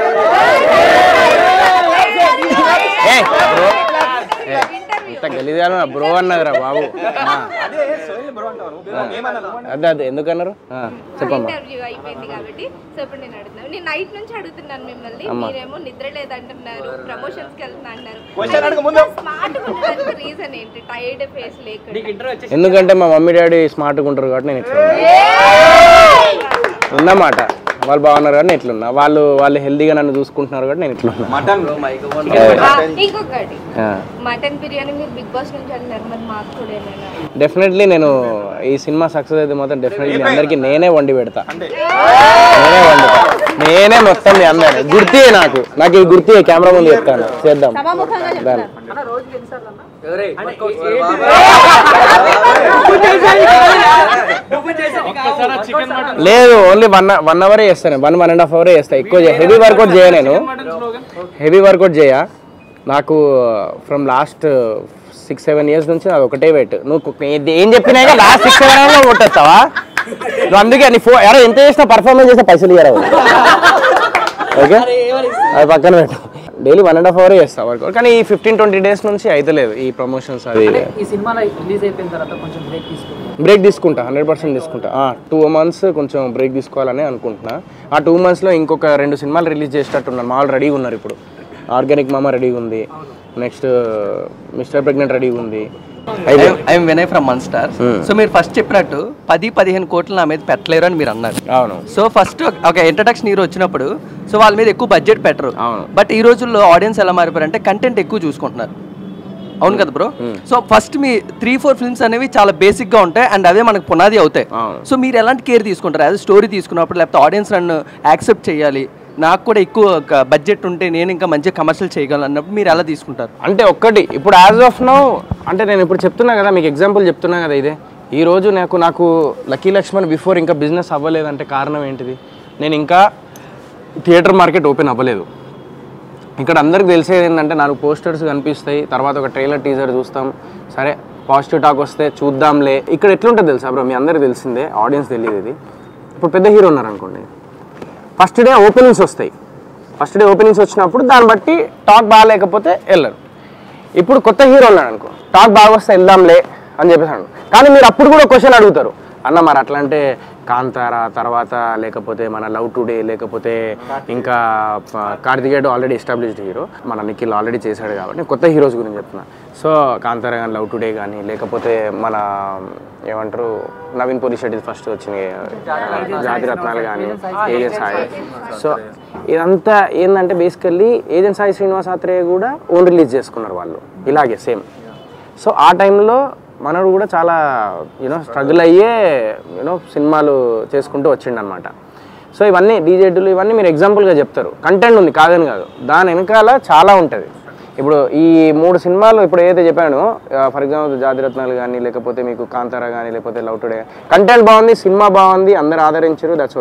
A: ఏ బ్రో ఇంత గలీజాను బ్రో అన్నదిరా బాబు ఆ. అదే అదే ఎందుకన్నారు ఆ, చెప్పమ్మా
D: ఇంటర్వ్యూ అయిపోయింది కాబట్టి సో ఇప్పుడు నేను అడుగుతున్నాను నేను నైట్ నుంచి అడుగుతున్నాను మిమ్మల్ని మీరేమో నిద్ర లేదంటున్నారు ప్రమోషన్స్ కి వెళ్తున్నా అంటున్నారు స్మార్ట్ ఉండడానికి రీజన్ ఏంటి టైర్డ్ ఫేస్ లేకుండా
B: నీకు ఇంటర్వ్యూ వచ్చేసి
A: ఎందుకంటే మా మమ్మీ డాడీ స్మార్ట్గా ఉంటారు కాబట్టి నేను ఇట్లా ఉన్నా. ఉన్నమాట వాళ్ళు బాగున్నారు కాబట్టి నేను ఇట్లున్నా వాళ్ళు వాళ్ళు హెల్తీగా నన్ను చూసుకుంటున్నారు కాబట్టి నేను ఇట్లా ఉన్నా
D: ఆ, ఇంకొకటి
A: ఆ.
D: మటన్ బిర్యానీ మీరు బిగ్ బాస్ నుంచి అంటున్నారు మరి మాకు కూడా ఏమైనా
A: డెఫినెట్లీ నేను ఈ సినిమా సక్సెస్ అయితే మాత్రం డెఫినెట్లీ అందరికీ నేనే వండి పెడతా నేనే వండుతా నేనే మొత్తం మీ అందరు గుర్తి నాకు నాకు ఈ గుర్తి కెమెరా ముందు చెప్తాను చేద్దాం దాన్ని
C: అన్న రోజుకి ఎన్నిసార్లు అన్న
A: లేదు ఓన్లీ వన్ వన్ అవరే చేస్తాను వన్ వన్ అండ్ హాఫ్ అవరే చేస్తా ఎక్కువ హెవీ వర్కౌట్ చేయ నేను హెవీ వర్కౌట్ చేయ నాకు from last six seven years నుంచి అది ఒకటే వెయిట్ నువ్వు కు- ఏ- ఏం చెప్పినా లాస్ట్ సిక్స్ సెవెన్ అవర్స్ కొట్టేస్తావా నువ్వు అందుకే నీ ఫో ఎవరో ఎంత చేసినా పర్ఫార్మెన్స్ చేసినా పైసలు ఇయ్యరా ఓకే అది పక్కన పెట్టు డైలీ వన్ అండ్ హాఫ్ అవరే చేస్తా వర్కౌట్ కానీ ఈ ఫిఫ్టీన్ ట్వంటీ డేస్ నుంచి అయితలేదు ఈ ప్రమోషన్స్ అది
C: ఈ సినిమాలో రిలీజ్ అయిపోయిన తర్వాత కొంచెం బ్రేక్ తీసుకుంటాం
A: బ్రేక్ తీసుకుంటా హండ్రెడ్ పర్సెంట్ తీసుకుంటా టూ మంత్స్ కొంచెం బ్రేక్ తీసుకోవాలని అనుకుంటున్నా ఆ టూ మంత్స్లో ఇంకొక రెండు సినిమాలు రిలీజ్ చేసేటట్టున్నాను మామూలు రెడీగా ఉన్నారు ఇప్పుడు ఆర్గానిక్ మామ రెడీగా ఉంది నెక్స్ట్ మిస్టర్ ప్రెగ్నెంట్ రెడీగా ఉంది అయితే
J: ఐఎమ్ వినయ్ ఫ్రమ్ మన్ స్టార్ సో మీరు ఫస్ట్ చెప్పినట్టు పది పదిహేను కోట్లు నా మీద పెట్టలేరు అని మీరు అన్నారు
A: అవును
J: సో ఫస్ట్ ఒక ఇంట్రడక్షన్ హీరో వచ్చినప్పుడు సో వాళ్ళ మీద ఎక్కువ బడ్జెట్ పెట్టరు
A: అవును.
J: బట్ ఈ రోజుల్లో ఆడియన్స్ ఎలా మారిపోయారంటే కంటెంట్ ఎక్కువ చూసుకుంటున్నారు అవును కదా బ్రో సో ఫస్ట్ మీ త్రీ ఫోర్ ఫిల్మ్స్ అనేవి చాలా బేసిక్ గా ఉంటాయి అండ్ అవే మనకు పునాది అవుతాయి
A: అవును.
J: సో మీరు ఎలాంటి కేర్ తీసుకుంటారు యాజ్ స్టోరీ తీసుకున్నప్పుడు లేకపోతే ఆడియన్స్ నన్ను యాక్సెప్ట్ చేయాలి నాకు కూడా ఎక్కువ బడ్జెట్ ఉంటే నేను ఇంకా మంచిగా కమర్షియల్ చేయగలను అన్నప్పుడు మీరు ఎలా తీసుకుంటారు
A: అంటే ఒక్కటి ఇప్పుడు యాజ్ ఆఫ్ నో అంటే నేను ఇప్పుడు చెప్తున్నా కదా మీకు ఎగ్జాంపుల్ చెప్తున్నా కదా ఇదే ఈ రోజు నాకు నాకు లక్కీ లక్ష్మణ్ బిఫోర్ ఇంకా బిజినెస్ అవ్వలేదంటే కారణం ఏంటిది నేను ఇంకా థియేటర్ మార్కెట్ ఓపెన్ అవ్వలేదు ఇక్కడ అందరికి తెలిసేది ఏంటంటే నాకు పోస్టర్స్ కనిపిస్తాయి తర్వాత ఒక ట్రైలర్ టీజర్ చూస్తాం సరే పాజిటివ్ టాక్ వస్తే చూద్దాంలే ఇక్కడ ఎట్లుంటుంది తెలుసా బ్రో మీ అందరికి తెలిసిందే ఆడియన్స్ తెలియదు ఇది ఇప్పుడు పెద్ద హీరో ఉన్నారు అనుకోండి ఫస్ట్ డే ఓపెనింగ్స్ వస్తాయి ఫస్ట్ డే ఓపెనింగ్స్ వచ్చినప్పుడు దాన్ని బట్టి టాక్ బాగాలేకపోతే వెళ్ళరు ఇప్పుడు కొత్త హీరో ఉన్నాడు అనుకో టాక్ బాగా వస్తే వెళ్దాంలే అని చెప్పేసాడు కానీ మీరు అప్పుడు కూడా క్వశ్చన్ అడుగుతారు అన్న మరి అట్లా అంటే కాంతారా తర్వాత లేకపోతే మన లవ్ టుడే లేకపోతే ఇంకా ప- కార్తికేయుడు ఆల్రెడీ ఎస్టాబ్లిష్డ్ హీరో మన నిఖిల్ ఆల్రెడీ చేశాడు కాబట్టి నేను కొత్త హీరోస్ గురించి చెప్తున్నా సో కాంతారా కానీ లవ్ టుడే కానీ లేకపోతే మన ఏమంటారు నవీన్ పోలీస్ షెడ్యూల్ ఫస్ట్ వచ్చినాయి జాతి రత్నాలు కానీ ఏజెంట్ సాయి సో ఇదంతా ఏంటంటే బేసికల్లీ ఏజెంట్ సాయి శ్రీనివాస్ ఆత్రేయ కూడా ఓన్ రిలీజ్ చేసుకున్నారు వాళ్ళు ఇలాగే సేమ్ సో ఆ టైంలో మనడు కూడా చాలా యూనో స్ట్రగుల్ అయ్యే యూనో సినిమాలు చేసుకుంటూ వచ్చిండు అనమాట సో ఇవన్నీ డీజేడ్లు ఇవన్నీ మీరు ఎగ్జాంపుల్గా చెప్తారు కంటెంట్ ఉంది కాదని కాదు దాని వెనకాల చాలా ఉంటుంది ఇప్పుడు ఈ మూడు సినిమాలు ఇప్పుడు ఏదైతే చెప్పానో ఫర్ ఎగ్జాంపుల్ జాతిరత్నాలు కానీ లేకపోతే మీకు కాంతారా కానీ లేకపోతే లవ్ టుడే కంటెంట్ బాగుంది సినిమా బాగుంది అందరు ఆదరించారు దట్స్ ఓకే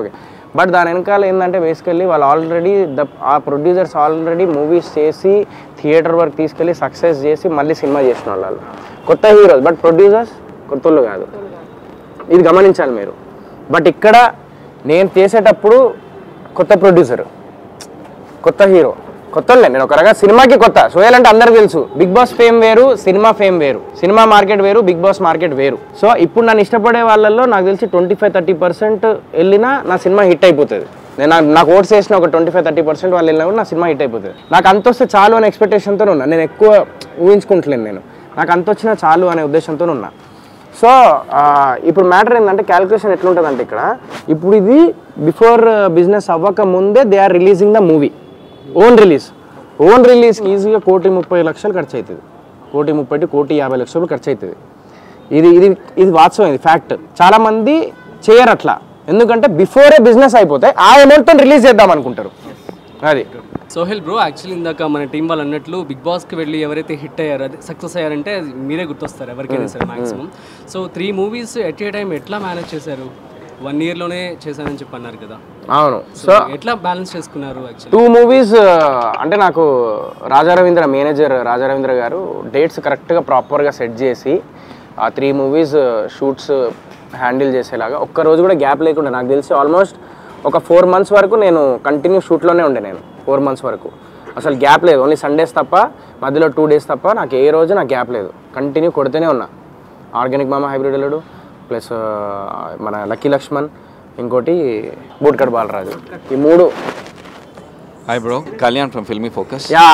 A: బట్ దాని వెనకాల ఏంటంటే బేసికల్లీ వాళ్ళు ఆల్రెడీ ద ఆ ప్రొడ్యూసర్స్ ఆల్రెడీ మూవీస్ చేసి థియేటర్ వరకు తీసుకెళ్ళి సక్సెస్ చేసి మళ్ళీ సినిమా చేసిన వాళ్ళు కొత్త హీరోస్ బట్ ప్రొడ్యూసర్స్ కొత్త వాళ్ళు కాదు ఇది గమనించాలి మీరు బట్ ఇక్కడ నేను చేసేటప్పుడు కొత్త ప్రొడ్యూసర్ కొత్త హీరో కొత్తలే నేను ఒక రకంగా సినిమాకి కొత్త సోయల్ అంటే అందరికి తెలుసు బిగ్ బాస్ ఫేమ్ వేరు సినిమా ఫేమ్ వేరు సినిమా మార్కెట్ వేరు బిగ్ బాస్ మార్కెట్ వేరు సో ఇప్పుడు నన్ను ఇష్టపడే వాళ్ళల్లో నాకు తెలిసి ట్వంటీ ఫైవ్ థర్టీ పర్సెంట్ వెళ్ళినా నా సినిమా హిట్ అయిపోతుంది నేను నాకు- నాకు ఓట్స్ వేసిన ఒక ట్వంటీ ఫైవ్ థర్టీ పర్సెంట్ వాళ్ళు వెళ్ళినా కూడా నా సినిమా హిట్ అయిపోతుంది నాకు అంత వస్తే చాలు అనే ఎక్స్పెక్టేషన్తో ఉన్నా నేను ఎక్కువ ఊహించుకుంటలేను నేను నాకు అంత వచ్చినా చాలు అనే ఉద్దేశంతో ఉన్నా సో ఆ, ఇప్పుడు మ్యాటర్ ఏంటంటే క్యాలిక్యులేషన్ ఎట్లుంటుంది అంటే ఇక్కడ ఇప్పుడు ఇది బిఫోర్ బిజినెస్ అవ్వక ముందే they are releasing the movie own release own రిలీజ్కి ఈజీగా కోటి ముప్పై లక్షలు ఖర్చు అవుతుంది కోటి ముప్పై టు కోటి యాభై లక్షలు ఖర్చు అవుతుంది ఇది ఇది ఇది వాస్తవం ఇది ఫ్యాక్ట్ చాలామంది చేయరు అట్లా ఎందుకంటే బిఫోరే బిజినెస్ అయిపోతే ఆ అమౌంట్తో రిలీజ్ చేద్దాం అనుకుంటారు అది
E: సోహెల్ బ్రో యాక్చువల్లీ ఇందాక మన టీం వాళ్ళు అన్నట్లు బిగ్ బాస్కి వెళ్ళి ఎవరైతే హిట్ అయ్యారో అది సక్సెస్ అయ్యారంటే అది మీరే గుర్తొస్తారు ఎవరికైనా సరే maximum so three movies at a time ఎట్లా మేనేజ్ చేశారు వన్ ఇయర్లోనే చేశానని చెప్పి అన్నారు కదా
A: అవును
E: సో ఎట్లా బ్యాలెన్స్ చేసుకున్నారు యాక్చువల్లీ
A: టూ మూవీస్ అంటే నాకు రాజారవీంద్ర మేనేజర్ రాజారవీంద్ర గారు డేట్స్ కరెక్ట్గా ప్రాపర్గా సెట్ చేసి ఆ త్రీ మూవీస్ షూట్స్ హ్యాండిల్ చేసేలాగా ఒక్క రోజు కూడా గ్యాప్ లేకుండా నాకు తెలిసి ఆల్మోస్ట్ ఒక ఫోర్ మంత్స్ వరకు నేను కంటిన్యూ షూట్లోనే ఉండే నేను ఫోర్ మంత్స్ వరకు అసలు గ్యాప్ లేదు ఓన్లీ సండేస్ తప్ప మధ్యలో టూ డేస్ తప్ప నాకు ఏ రోజు నాకు గ్యాప్ లేదు కంటిన్యూ కొడుతూనే ఉన్నా ఆర్గానిక్ మామ హైబ్రిడ్ వెళ్ళడు ప్లస్ మన లక్కీ లక్ష్మణ్ ఇంకోటి బూట్కడ్ బాలరాజు ఈ మూడు
K: hi bro Kalyan from filmy focus
A: yeah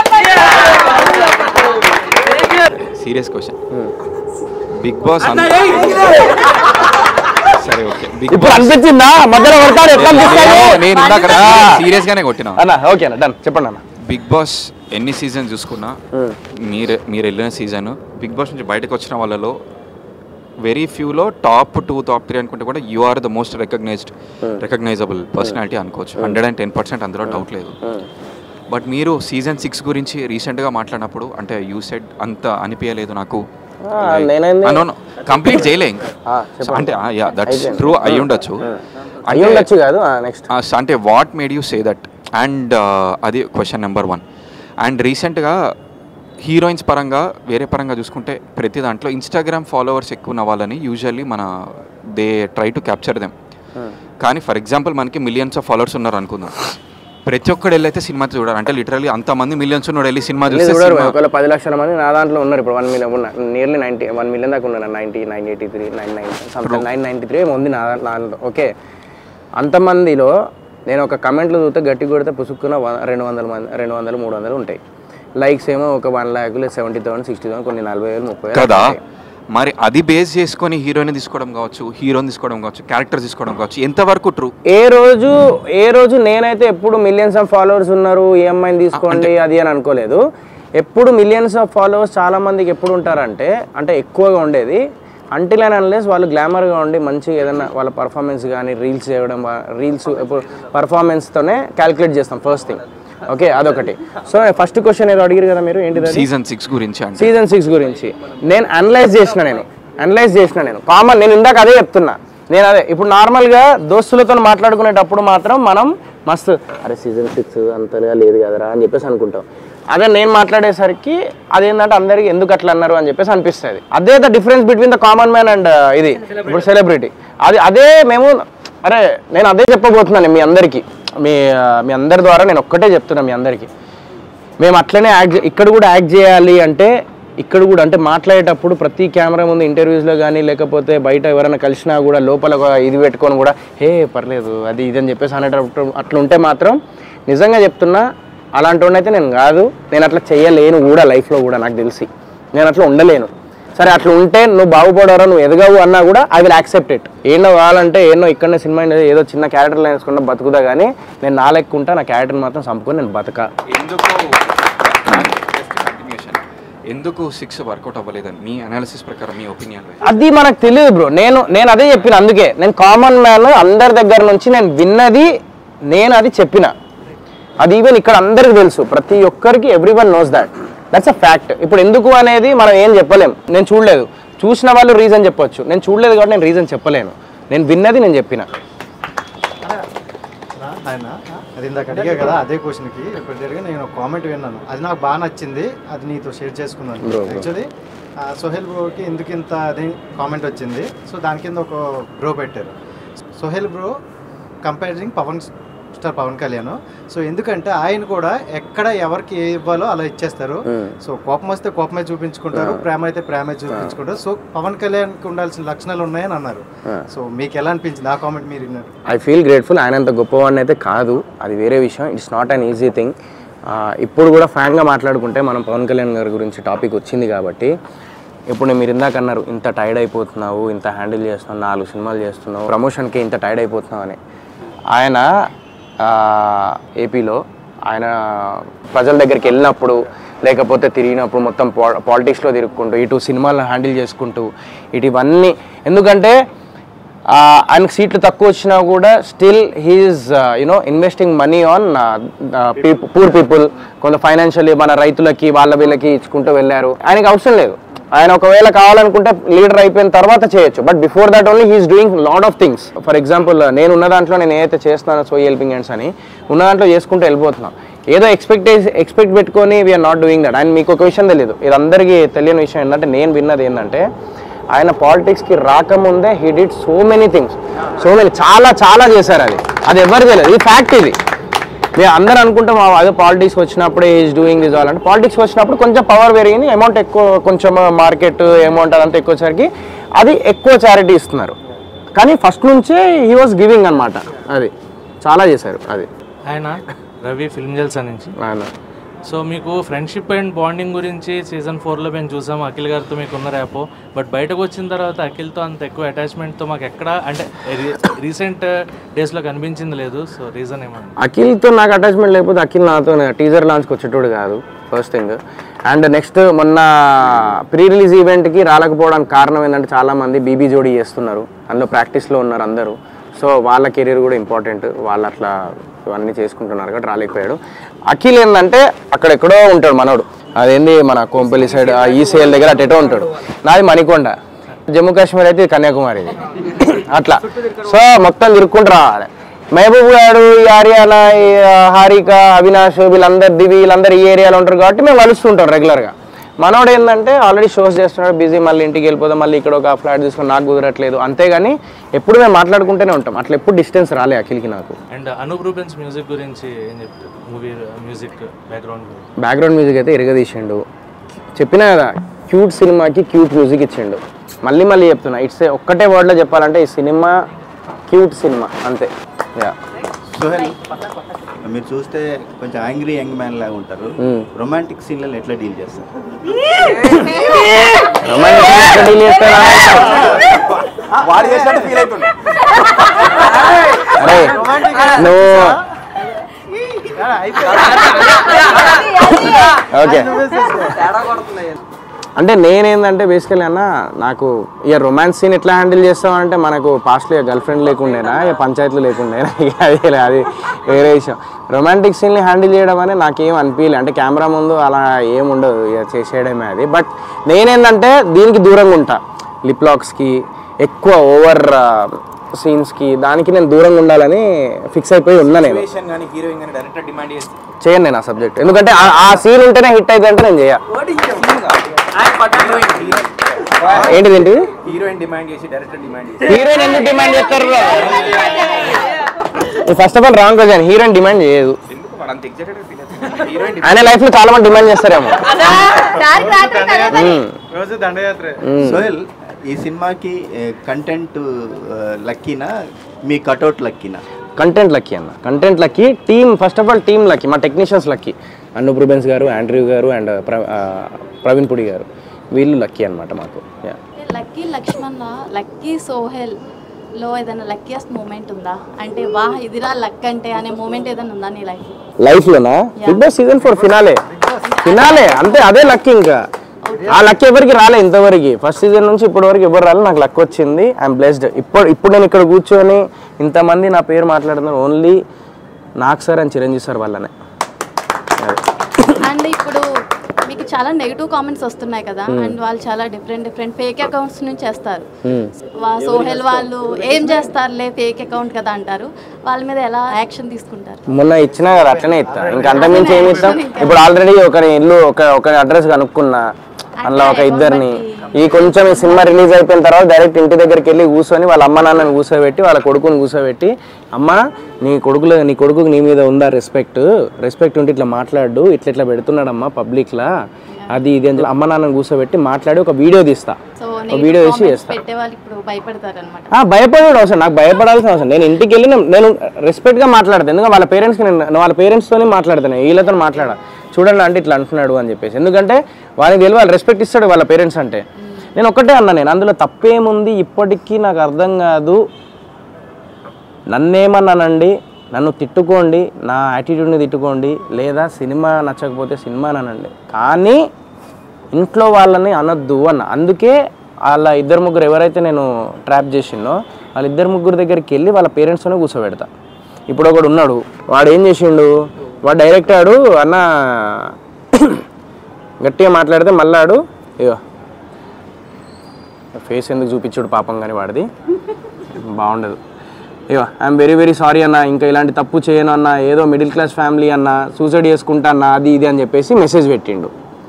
K: serious question bigg boss సరే ఓకే బిగ్
A: ఇప్పుడు అనిపించిందా మధ్యలో కొడతాడు ఎట్లా అనిపిస్తాడు
K: నేను ఇందాక సీరియస్ గానే కొట్టినా
A: అన్న ఓకే అన్న డన్ చెప్పండి అన్న
K: బిగ్ బాస్ ఎన్ని సీజన్ చూసుకున్నా మీరు మీరు వెళ్ళిన సీజన్ బిగ్ బాస్ నుంచి బయటకు వచ్చిన వాళ్ళలో వెరీ ఫ్యూలో టాప్ టూ టాప్ త్రీ అనుకుంటే కూడా you are the most recognized recognizable personality అనుకోవచ్చు హండ్రెడ్ అండ్ టెన్ పర్సెంట్ అందులో డౌట్ లేదు బట్ మీరు సీజన్ సిక్స్ గురించి రీసెంట్గా మాట్లాడినప్పుడు అంటే యూ సెడ్ అంత అనిపించలేదు నాకు
A: ఆ, నేనైంది
K: కంప్లీట్ చేయలే ఇంకా
A: ఆ,
K: So, అంటే యా దట్స్ ట్రూ అయి ఉండొచ్చు
A: అయ్యి ఉండొచ్చు కాదు నెక్స్ట్
K: ఆ, స- అంటే what made you say that and అది క్వశ్చన్ నెంబర్ వన్ అండ్ రీసెంట్గా హీరోయిన్స్ పరంగా వేరే పరంగా చూసుకుంటే ప్రతి దాంట్లో ఇన్స్టాగ్రామ్ ఫాలోవర్స్ ఎక్కువ ఉన్న వాళ్ళని యూజువల్లీ మన they try to capture them కానీ ఫర్ ఎగ్జాంపుల్ మనకి మిలియన్స్ ఆఫ్ ఫాలోవర్స్ ఉన్నారు అనుకుందాం ప్రతి ఒక్కడు వెళ్ళైతే సినిమా చూడాలి అంటే లిటరలీ అంతమంది మిలియన్స్ ఉన్నాడు వెళ్ళి సినిమా చూస్తే
A: చూడరు
K: సినిమా-
A: ఒకవేళ పది లక్షల మంది నా దాంట్లో ఉన్నారు ఇప్పుడు వన్ మిలియన్ ఉన్న నియర్లీ నైన్టీ వన్ మిలియన్ దాకా ఉన్నారు ninety nine eighty three nine nine something nine ninety three ఉంది నా దా- నా దాంట్లో ఓకే అంతమందిలో నేను ఒక కమెంట్లు చూస్తే గట్టి కొడితే పుసుక్కున వ- రెండు వందల మంది రెండు వందలు మూడు వందలు ఉంటాయి లైక్స్ ఏమో ఒక వన్ ల్యాక్ లేదు సెవెంటీ థౌసండ్ సిక్స్టీ థౌసండ్ కొన్ని నలభై వేలు ముప్పై వేలు
K: కదా
A: ఉంటాయి.
K: మరి అది బేస్ చేసుకొని హీరోయిన్ తీసుకోవడం కావచ్చు హీరోని తీసుకోవడం కావచ్చు క్యారెక్టర్ తీసుకోవడం కావచ్చు ఎంతవరకు ట్రూ
A: ఏ రోజు ఏ రోజు నేనైతే ఎప్పుడు మిలియన్స్ ఆఫ్ ఫాలోవర్స్ ఉన్నారు ఈ అమ్మాయిని తీసుకోండి అది అని అనుకోలేదు ఎప్పుడు మిలియన్స్ ఆఫ్ ఫాలోవర్స్ చాలా మందికి ఎప్పుడు ఉంటారంటే అంటే ఎక్కువగా ఉండేది అంటిల్ అండ్ అన్లెస్ వాళ్ళు గ్లామర్గా ఉండి మంచి ఏదైనా వాళ్ళ పర్ఫార్మెన్స్ కానీ రీల్స్ చేయడం రీల్స్ ఎప్పుడు పర్ఫార్మెన్స్తోనే క్యాలిక్యులేట్ చేస్తాం ఫస్ట్ థింగ్ ఓకే అదొకటి సో ఫస్ట్ క్వశ్చన్ ఏదో అడిగారు కదా మీరు ఏంటిది అది?
K: సీజన్ సిక్స్ గురించి అంటే
A: సీజన్ సిక్స్ గురించి నేను అనలైజ్ చేసిన నేను అనలైజ్ చేసిన నేను కామన్ నేను ఇందాక అదే చెప్తున్నా నేను అదే ఇప్పుడు నార్మల్గా దోస్తులతో మాట్లాడుకునేటప్పుడు మాత్రం మనం మస్తు అరే సీజన్ సిక్స్ అంతగా లేదు కదరా అని చెప్పేసి అనుకుంటాం అదే నేను మాట్లాడేసరికి అదేంటంటే అందరికి ఎందుకు అట్లా అన్నారు అని చెప్పేసి అనిపిస్తుంది అదే the difference between the common man and ఇది ఇప్పుడు సెలబ్రిటీ అది అదే మేము అరే నేను అదే చెప్పబోతున్నాను మీ అందరికీ మీ ఆ, మీ అందరి ద్వారా నేను ఒక్కటే చెప్తున్నా మీ అందరికీ మేము అట్లనే యాక్ట్ చే- ఇక్కడ కూడా యాక్ట్ చేయాలి అంటే ఇక్కడ కూడా అంటే మాట్లాడేటప్పుడు ప్రతి కెమెరా ముందు ఇంటర్వ్యూస్లో కానీ లేకపోతే బయట ఎవరైనా కలిసినా కూడా లోపల ఒక ఇది పెట్టుకొని కూడా హే పర్లేదు అది ఇది అని చెప్పేసి అనేటప్పుడు అట్లా ఉంటే మాత్రం నిజంగా చెప్తున్నా అలాంటి వాడిని అయితే నేను కాదు నేను అట్లా చేయలేను కూడా లైఫ్లో కూడా నాకు తెలిసి నేను అట్లా ఉండలేను సరే అట్లా ఉంటే నువ్వు బాగుపడవరా నువ్వు ఎదగవు అన్నా కూడా ఐ విల్ యాక్సెప్ట్ ఇట్ ఏనో కావాలంటే ఏనో ఇక్కడనే సినిమా అయినా ఏదో చిన్న క్యారెక్టర్లు వేసుకుంటా బతుకుదా కానీ నేను నా లెక్క ఉంటా నా క్యారెక్టర్ మాత్రం చంపుకొని నేను బతక
K: ఎందుకు కంటిన్యూషన్ ఎందుకు సిక్స్ వర్కౌట్ అవ్వలేదని మీ అనాలిసిస్ ప్రకారం మీ ఒపీనియన్
A: అది మనకు తెలియదు బ్రో నేను నేను అదే చెప్పిన అందుకే నేను కామన్ మ్యాన్ అందరి దగ్గర నుంచి నేను విన్నది నేను అది చెప్పిన అది ఈవెన్ ఇక్కడ అందరికి తెలుసు ప్రతి ఒక్కరికి everyone knows that that's a fact ఇప్పుడు ఎందుకు అనేది మనం ఏం చెప్పలేం నేను చూడలేదు చూసిన వాళ్ళు రీజన్ చెప్పొచ్చు నేను చూడలేదు కాబట్టి నేను రీజన్ చెప్పలేను నేను విన్నది నేను చెప్పిన
H: ఆయన అది ఇందాక అడిగా కదా అదే క్వశ్చన్కి ఇప్పటిగా నేను కామెంట్ విన్నాను అది నాకు బాగా నచ్చింది అది నీతో షేర్ చేసుకున్నాను
A: Bro, bro.
H: యాక్చువల్లీ సోహెల్ బ్రోకి ఎందుకు ఇంత అది కామెంట్ వచ్చింది సో దాని కింద ఒక బ్రో పెట్టారు Sohel bro comparing Pawan star Pawan Kalyan so ఎందుకంటే ఆయన కూడా ఎక్కడ ఎవరికి ఏ ఇవ్వాలో అలా ఇచ్చేస్తారు
A: Hmm.
H: సో కోపం వస్తే కోపమే చూపించుకుంటారు
A: Ah.
H: ప్రేమ అయితే ప్రేమే చూపించుకుంటారు సో పవన్ కళ్యాణ్కి ఉండాల్సిన లక్షణాలు ఉన్నాయని అన్నారు
A: Ah.
H: సో మీకు ఎలా అనిపించింది ఆ కామెంట్ మీరు విన్నారు
A: ఐ ఫీల్ గ్రేట్ఫుల్ ఆయన అంత గొప్పవాడిని అయితే కాదు అది వేరే విషయం it's not an easy thing ఇప్పుడు కూడా ఫ్రాంక్గా మాట్లాడుకుంటే మనం పవన్ కళ్యాణ్ గారి గురించి టాపిక్ వచ్చింది కాబట్టి ఇప్పుడు నేను మీరు ఇందాక అన్నారు ఇంత టైర్డ్ అయిపోతున్నావు ఇంత హ్యాండిల్ చేస్తున్నావు నాలుగు సినిమాలు చేస్తున్నావు ప్రమోషన్కి ఇంత టైర్డ్ అయిపోతున్నావు అని ఆయన ఏపీలో ఆయన ప్రజల దగ్గరికి వెళ్ళినప్పుడు లేకపోతే తిరిగినప్పుడు మొత్తం పాలిటిక్స్లో తిరుగుకుంటూ ఇటు సినిమాలను హ్యాండిల్ చేసుకుంటూ ఇటు ఇవన్నీ ఎందుకంటే ఆ, ఆయనకు సీట్లు తక్కువ వచ్చినా కూడా still he's you know investing money on poor people కొంత ఫైనాన్షియల్లీ మన రైతులకి వాళ్ళ వీళ్ళకి ఇచ్చుకుంటూ వెళ్ళారు ఆయనకి అవసరం లేదు ఆయన ఒకవేళ కావాలనుకుంటే లీడర్ అయిపోయిన తర్వాత చేయొచ్చు but before that only he's doing lot of things for example నేను ఉన్న దాంట్లో నేను ఏదైతే చేస్తున్నానో సో హెల్పింగ్ హ్యాండ్స్ అని ఉన్న దాంట్లో చేసుకుంటూ వెళ్ళిపోతున్నాం ఏదో ఎక్స్పెక్ట్ ఎక్స్పెక్ట్ పెట్టుకొని we're not doing that and మీకు ఒక విషయం తెలియదు ఇది అందరికీ తెలియని విషయం ఏంటంటే నేను విన్నది ఏంటంటే ఆయన పాలిటిక్స్కి రాకముందే he did so many things so many చాలా చాలా చేశారు అది అది ఎవరు తెలియదు ఇది ఫ్యాక్ట్ ఇది మేము అందరూ అనుకుంటాం "ఆ, అదే పాలిటిక్స్ వచ్చినప్పుడే ఈజ్ డూయింగ్ దిస్ ఆల్ అంటే పాలిటిక్స్ వచ్చినప్పుడు కొంచెం పవర్ పెరిగింది అమౌంట్ ఎక్కువ కొంచెం మార్కెట్ అమౌంట్ అదంతా ఎక్కువ వచ్చేసరికి అది ఎక్కువ చారిటీ ఇస్తున్నారు కానీ ఫస్ట్ నుంచే హీ వాస్ గివింగ్ అనమాట అది చాలా చేశారు అది
L: ఆయన రవి ఫిల్మ్ జల్సా నుంచి
A: ఆయన
L: సో మీకు ఫ్రెండ్షిప్ అండ్ బాండింగ్ గురించి సీజన్ ఫోర్లో మేము చూసాం అఖిల్ గారితో మీకు ఉన్న ర్యాపో బట్ బయటకు వచ్చిన తర్వాత అఖిల్తో అంత ఎక్కువ అటాచ్మెంట్తో మాకు ఎక్కడ అంటే రీసెంట్ డేస్లో కనిపించింది లేదు సో రీజన్ ఏమన్నా
A: అఖిల్తో నాకు అటాచ్మెంట్ లేకపోతే అఖిల్ నాతో టీజర్ లాంచ్కి వచ్చేటోడు కాదు ఫస్ట్ థింగ్ అండ్ నెక్స్ట్ మొన్న ప్రీ రిలీజ్ ఈవెంట్కి రాలేకపోవడానికి కారణం ఏంటంటే చాలామంది బీబీ జోడీ చేస్తున్నారు అందులో ప్రాక్టీస్లో ఉన్నారు అందరూ సో వాళ్ళ కెరీర్ కూడా ఇంపార్టెంట్ వాళ్ళు అట్లా ఇవన్నీ చేసుకుంటున్నారు కాబట్టి రాలేకపోయాడు అఖిల్ ఏంటంటే అక్కడ ఎక్కడో ఉంటాడు మనోడు అదేంది మన కోంపల్లి సైడ్ ఈసీఎల్ దగ్గర అటు ఎటో ఉంటాడు నాది మణికొండ జమ్మూ కాశ్మీర్ అయితే ఇది కన్యాకుమారి ఇది. అట్లా సో మొత్తం తిరుక్కుంటూ రావాలి మహబూబ్ గారు ఈ ఆర్యాల ఈ హారిక అవినాష్ వీళ్ళందరు దివి వీళ్ళందరూ ఈ ఏరియాలో ఉంటారు కాబట్టి మేము కలుస్తుంటాం రెగ్యులర్గా మనోడు ఏంటంటే ఆల్రెడీ షోస్ చేస్తున్నాడు బిజీ మళ్ళీ ఇంటికి వెళ్ళిపోదాం మళ్ళీ ఇక్కడ ఒక ఫ్లాట్ తీసుకొని నాకు కుదరట్లేదు అంతేగాని ఎప్పుడు మేము మాట్లాడుకుంటూనే ఉంటాం అట్లా ఎప్పుడు డిస్టెన్స్ రాలే అఖిల్కి నాకు
L: అండ్ అనూప్ రూబెన్స్ మ్యూజిక్ గురించి ఏం చెప్తారు movie music background
A: background music అయితే ఇరగదీసిండు చెప్పినా కదా క్యూట్ సినిమాకి క్యూట్ మ్యూజిక్ ఇచ్చిండు మళ్ళీ మళ్ళీ చెప్తున్నా ఇట్స్ ఒక్కటే వర్డ్లో చెప్పాలంటే ఈ సినిమా క్యూట్ సినిమా అంతే యా
G: సోహెల్ మీరు చూస్తే కొంచెం యాంగ్రీ యంగ్ మ్యాన్ లాగా ఉంటారు
A: Hmm.
G: రొమాంటిక్ సీన్లలో ఎట్లా డీల్ చేస్తారు
A: వాడు
G: చేసినట్టు ఫీల్ అవుతుంది
A: అరే నువ్వు ఓకే అంటే నేనేందంటే బేసికలీ అన్న నాకు ఇక రొమాన్స్ సీన్ ఎట్లా హ్యాండిల్ చేస్తామంటే మనకు పాస్ట్లో గర్ల్ ఫ్రెండ్ లేకుండేనా ఇక పంచాయతీలు లేకుండేనా ఇక అది అది వేరే విషయం రొమాంటిక్ సీన్ని హ్యాండిల్ చేయడం అనేది నాకేం అనిపించలే అంటే కెమెరా ముందు అలా ఏం ఉండదు ఇక చేసేయడమే అది బట్ నేనేందంటే దీనికి దూరంగా ఉంటా లిప్ లాక్స్కి ఎక్కువ ఓవర్ సీన్స్కి దానికి నేను దూరంగా ఉండాలని ఫిక్స్ అయిపోయి ఉన్నా నేను
G: కానీ హీరోయిన్ కానీ డైరెక్టర్ డిమాండ్ చేస్తే
A: చేయను నేను ఆ సబ్జెక్ట్ ఎందుకంటే ఆ- ఆ సీన్ ఉంటేనే హిట్ అయితే అంటే నేను చేయ ఏంటిది ఏంటిది
G: హీరోయిన్ డిమాండ్ చేసి డైరెక్టర్ డిమాండ్ చేసి
A: హీరోయిన్ ఎందుకు డిమాండ్ చేస్తారు first of all wrong question heroine demand చేయదు
G: ఎందుకు వాడు అంత ఎగ్జైటెడ్ ఫీల్ అవుతుంది హీరోయిన్
A: ఆయన లైఫ్ లో చాలా మంది డిమాండ్ చేస్తారేమో మ్మ్.
H: రోజు దండయాత్ర
A: మ్మ్.
G: సోహెల్ ఈ సినిమాకి కంటెంట్ లక్కీనా మీ కటౌట్ లక్కీనా
A: కంటెంట్ లక్కీ అన్న content lucky team first of all team lucky మా technicians lucky Anup Rubens garu Andrew garu and Praveen Pudi garu వీళ్ళు లక్కీ అన్నమాట మాకు Yeah.
M: Lucky Lakshman lucky Sohel లో ఏదైనా లక్కీయెస్ట్ మూమెంట్ ఉందా అంటే వాహ్ ఇదిరా లక్ అంటే అనే మూమెంట్ ఏదైనా ఉందా నీ లైఫ్
A: లైఫ్ లోనా bigg boss season four finale finale అంతే అదే లక్ ఇంకా ఆ లక్ ఎవరికి రాలే ఇంతవరకు ఫస్ట్ సీజన్ నుంచి ఇప్పటి వరకు ఎవరు రాలే నాకు లక్ వచ్చింది ఐఎమ్ బ్లెస్డ్ ఇప్పుడు ఇప్పుడు నేను ఇక్కడ కూర్చొని ఇంతమంది నా పేరు మాట్లాడుతున్నారు ఓన్లీ నాకు సార్ అని చిరంజీవి సార్ వల్లనే
M: అండ్ ఇప్పుడు మీకు చాలా నెగిటివ్ కామెంట్స్ వస్తున్నాయి కదా
A: Hmm.
M: అండ్ వాళ్ళు చాలా డిఫరెంట్ డిఫరెంట్ ఫేక్ అకౌంట్స్ నుంచి చేస్తారు
A: Hmm.
M: వా- సోహెల్ వాళ్ళు ఏం చేస్తారులే ఫేక్ అకౌంట్ కదా అంటారు వాళ్ళ మీద ఎలా యాక్షన్ తీసుకుంటారు
A: మొన్న ఇచ్చినా కదా అట్లనే ఇస్తా ఇంకా అంతకుమించి ఏమి ఇస్తాం ఇప్పుడు ఆల్రెడీ ఒకరి ఇల్లు ఒక ఒక అడ్రస్ కనుక్కున్నా అందులో ఒక ఇద్దరిని ఈ కొంచెం ఈ సినిమా రిలీజ్ అయిపోయిన తర్వాత డైరెక్ట్ ఇంటి దగ్గరికి వెళ్ళి కూర్చొని వాళ్ళ అమ్మ నాన్నని కూర్చోబెట్టి వాళ్ళ కొడుకుని కూర్చోబెట్టి అమ్మ నీ కొడుకులో నీ కొడుకుకి నీ మీద ఉందా రెస్పెక్ట్ రెస్పెక్ట్ ఉంటే ఇట్లా మాట్లాడు ఇట్లా ఇట్లా పెడుతున్నాడమ్మా పబ్లిక్లా అది ఇది అని చెప్పి అమ్మ నాన్నని కూర్చోబెట్టి మాట్లాడి ఒక వీడియో తీస్తా
M: సో
A: ఒక వీడియో తీసి చేస్తా
M: పెట్టే వాళ్ళు ఇప్పుడు భయపడతారు అనమాట
A: ఆ, భయపడేది అవసరం నాకు భయపడాల్సిన అవసరం నేను ఇంటికి వెళ్ళి నేను- నేను రెస్పెక్ట్గా మాట్లాడతాను ఎందుకంటే వాళ్ళ పేరెంట్స్కి నేను నేను వాళ్ళ పేరెంట్స్తోనే మాట్లాడతాను వీళ్ళతో మాట్లాడా చూడండి అంటే ఇట్లా అంటున్నాడు అని చెప్పేసి ఎందుకంటే వాళ్ళకి తెలియ వాళ్ళు రెస్పెక్ట్ ఇస్తాడు వాళ్ళ పేరెంట్స్ అంటే నేను ఒక్కటే అన్నా నేను అందులో తప్పేముంది ఇప్పటికీ నాకు అర్థం కాదు నన్నేమన్నానండి నన్ను తిట్టుకోండి నా యాటిట్యూడ్ని తిట్టుకోండి లేదా సినిమా నచ్చకపోతే సినిమా అనండి కానీ ఇంట్లో వాళ్ళని అనొద్దు అన్న అందుకే వాళ్ళ ఇద్దరు ముగ్గురు ఎవరైతే నేను ట్రాప్ చేసిందో వాళ్ళ ఇద్దరు ముగ్గురు దగ్గరికి వెళ్ళి వాళ్ళ పేరెంట్స్తోనే కూర్చోబెడతా ఇప్పుడు ఒకడు ఉన్నాడు వాడు ఏం చేసిండు వాడు డైరెక్ట్ ఆడు అన్న గట్టిగా మాట్లాడితే మళ్ళాడు ఇగో ఫేస్ ఎందుకు చూపించాడు పాపం కానీ వాడిది బాగుండదు ego I'm very very sorry అన్న ఇంకా ఇలాంటి తప్పు చేయను అన్న ఏదో మిడిల్ క్లాస్ ఫ్యామిలీ అన్న సూసైడ్ చేసుకుంటా అన్న అది ఇది అని చెప్పేసి మెసేజ్ పెట్టిండు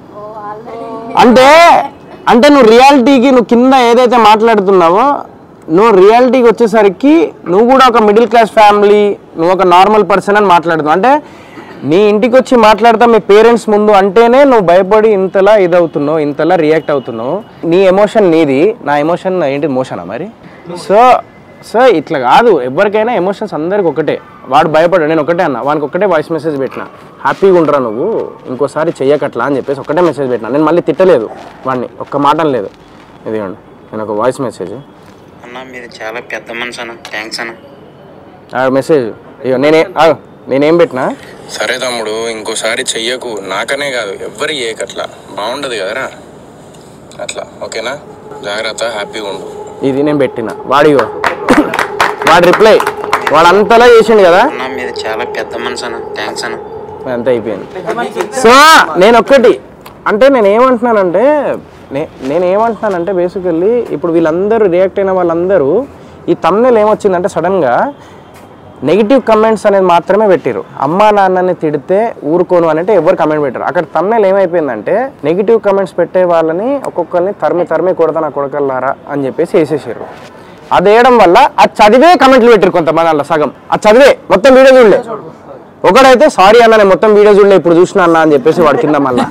A: అంటే అంటే నువ్వు రియాలిటీకి నువ్వు కింద ఏదైతే మాట్లాడుతున్నావో నువ్వు రియాలిటీకి వచ్చేసరికి నువ్వు కూడా ఒక మిడిల్ క్లాస్ ఫ్యామిలీ నువ్వు ఒక నార్మల్ పర్సన్ అని మాట్లాడుతున్నావు అంటే నీ ఇంటికి వచ్చి మాట్లాడతా మీ పేరెంట్స్ ముందు అంటేనే నువ్వు భయపడి ఇంతలా ఇదవుతున్నావు ఇంతలా రియాక్ట్ అవుతున్నావు నీ ఎమోషన్ నీది నా ఎమోషన్ ఏంటి మోషనా మరి సో సో ఇట్లా కాదు ఎవరికైనా ఎమోషన్స్ అందరికి ఒకటే వాడు భయపడు నేను ఒకటే అన్న వానికి ఒకటే వాయిస్ మెసేజ్ పెట్టిన హ్యాపీగా ఉండరా నువ్వు ఇంకోసారి చెయ్యకట్లా అని చెప్పేసి ఒకటే మెసేజ్ పెట్టిన నేను మళ్ళీ తిట్టలేదు వాడిని ఒక్క మాట లేదు ఇదిగోండి నేను ఒక వాయిస్ మెసేజ్
N: అన్న మీరు చాలా పెద్ద మనసు అన్న థ్యాంక్స్ అన్న
A: ఆ మెసేజ్ ఇగో నేనే ఆ, నేనేం పెట్టినా సరే తమ్ముడు ఇంకోసారి చెయ్యకు నాకనే కాదు ఎవ్వరి చేయకట్లా బాగుండదు కదరా అట్లా ఓకేనా జాగ్రత్త హ్యాపీగా ఉండు ఇది నేను పెట్టిన వాడిగో వాడి రిప్లై వాడు అంతలా చేసిండు కదా
N: అన్న మీరు చాలా పెద్ద మనసు అన్న థ్యాంక్స్ అన్న
A: అంత అయిపోయింది సో నేను ఒక్కటి అంటే నేను ఏమంటున్నానంటే నే- నేను ఏమంటున్నానంటే బేసికల్లీ ఇప్పుడు వీళ్ళందరూ రియాక్ట్ అయిన వాళ్ళందరూ ఈ తమ్నెల్ ఏమొచ్చిందంటే సడన్గా నెగిటివ్ కమెంట్స్ అనేది మాత్రమే పెట్టారు అమ్మా నాన్నని తిడితే ఊరుకోను అని అంటే ఎవరు కమెంట్ పెట్టారు అక్కడ తమ్నెల్ ఏమైపోయిందంటే నెగిటివ్ కమెంట్స్ పెట్టే వాళ్ళని ఒక్కొక్కరిని తరిమి తరిమి కొడతా నా కొడకల్లారా అని చెప్పేసి వేసేసారు అది వేయడం వల్ల అది చదివే కమెంట్లు పెట్టారు కొంతమంది అలా సగం అది చదివే మొత్తం వీడియో చూడలే ఒకడైతే సారీ అన్న నేను మొత్తం వీడియో చూడలే ఇప్పుడు చూసిన అన్న అని చెప్పేసి వాడి కింద మళ్ళా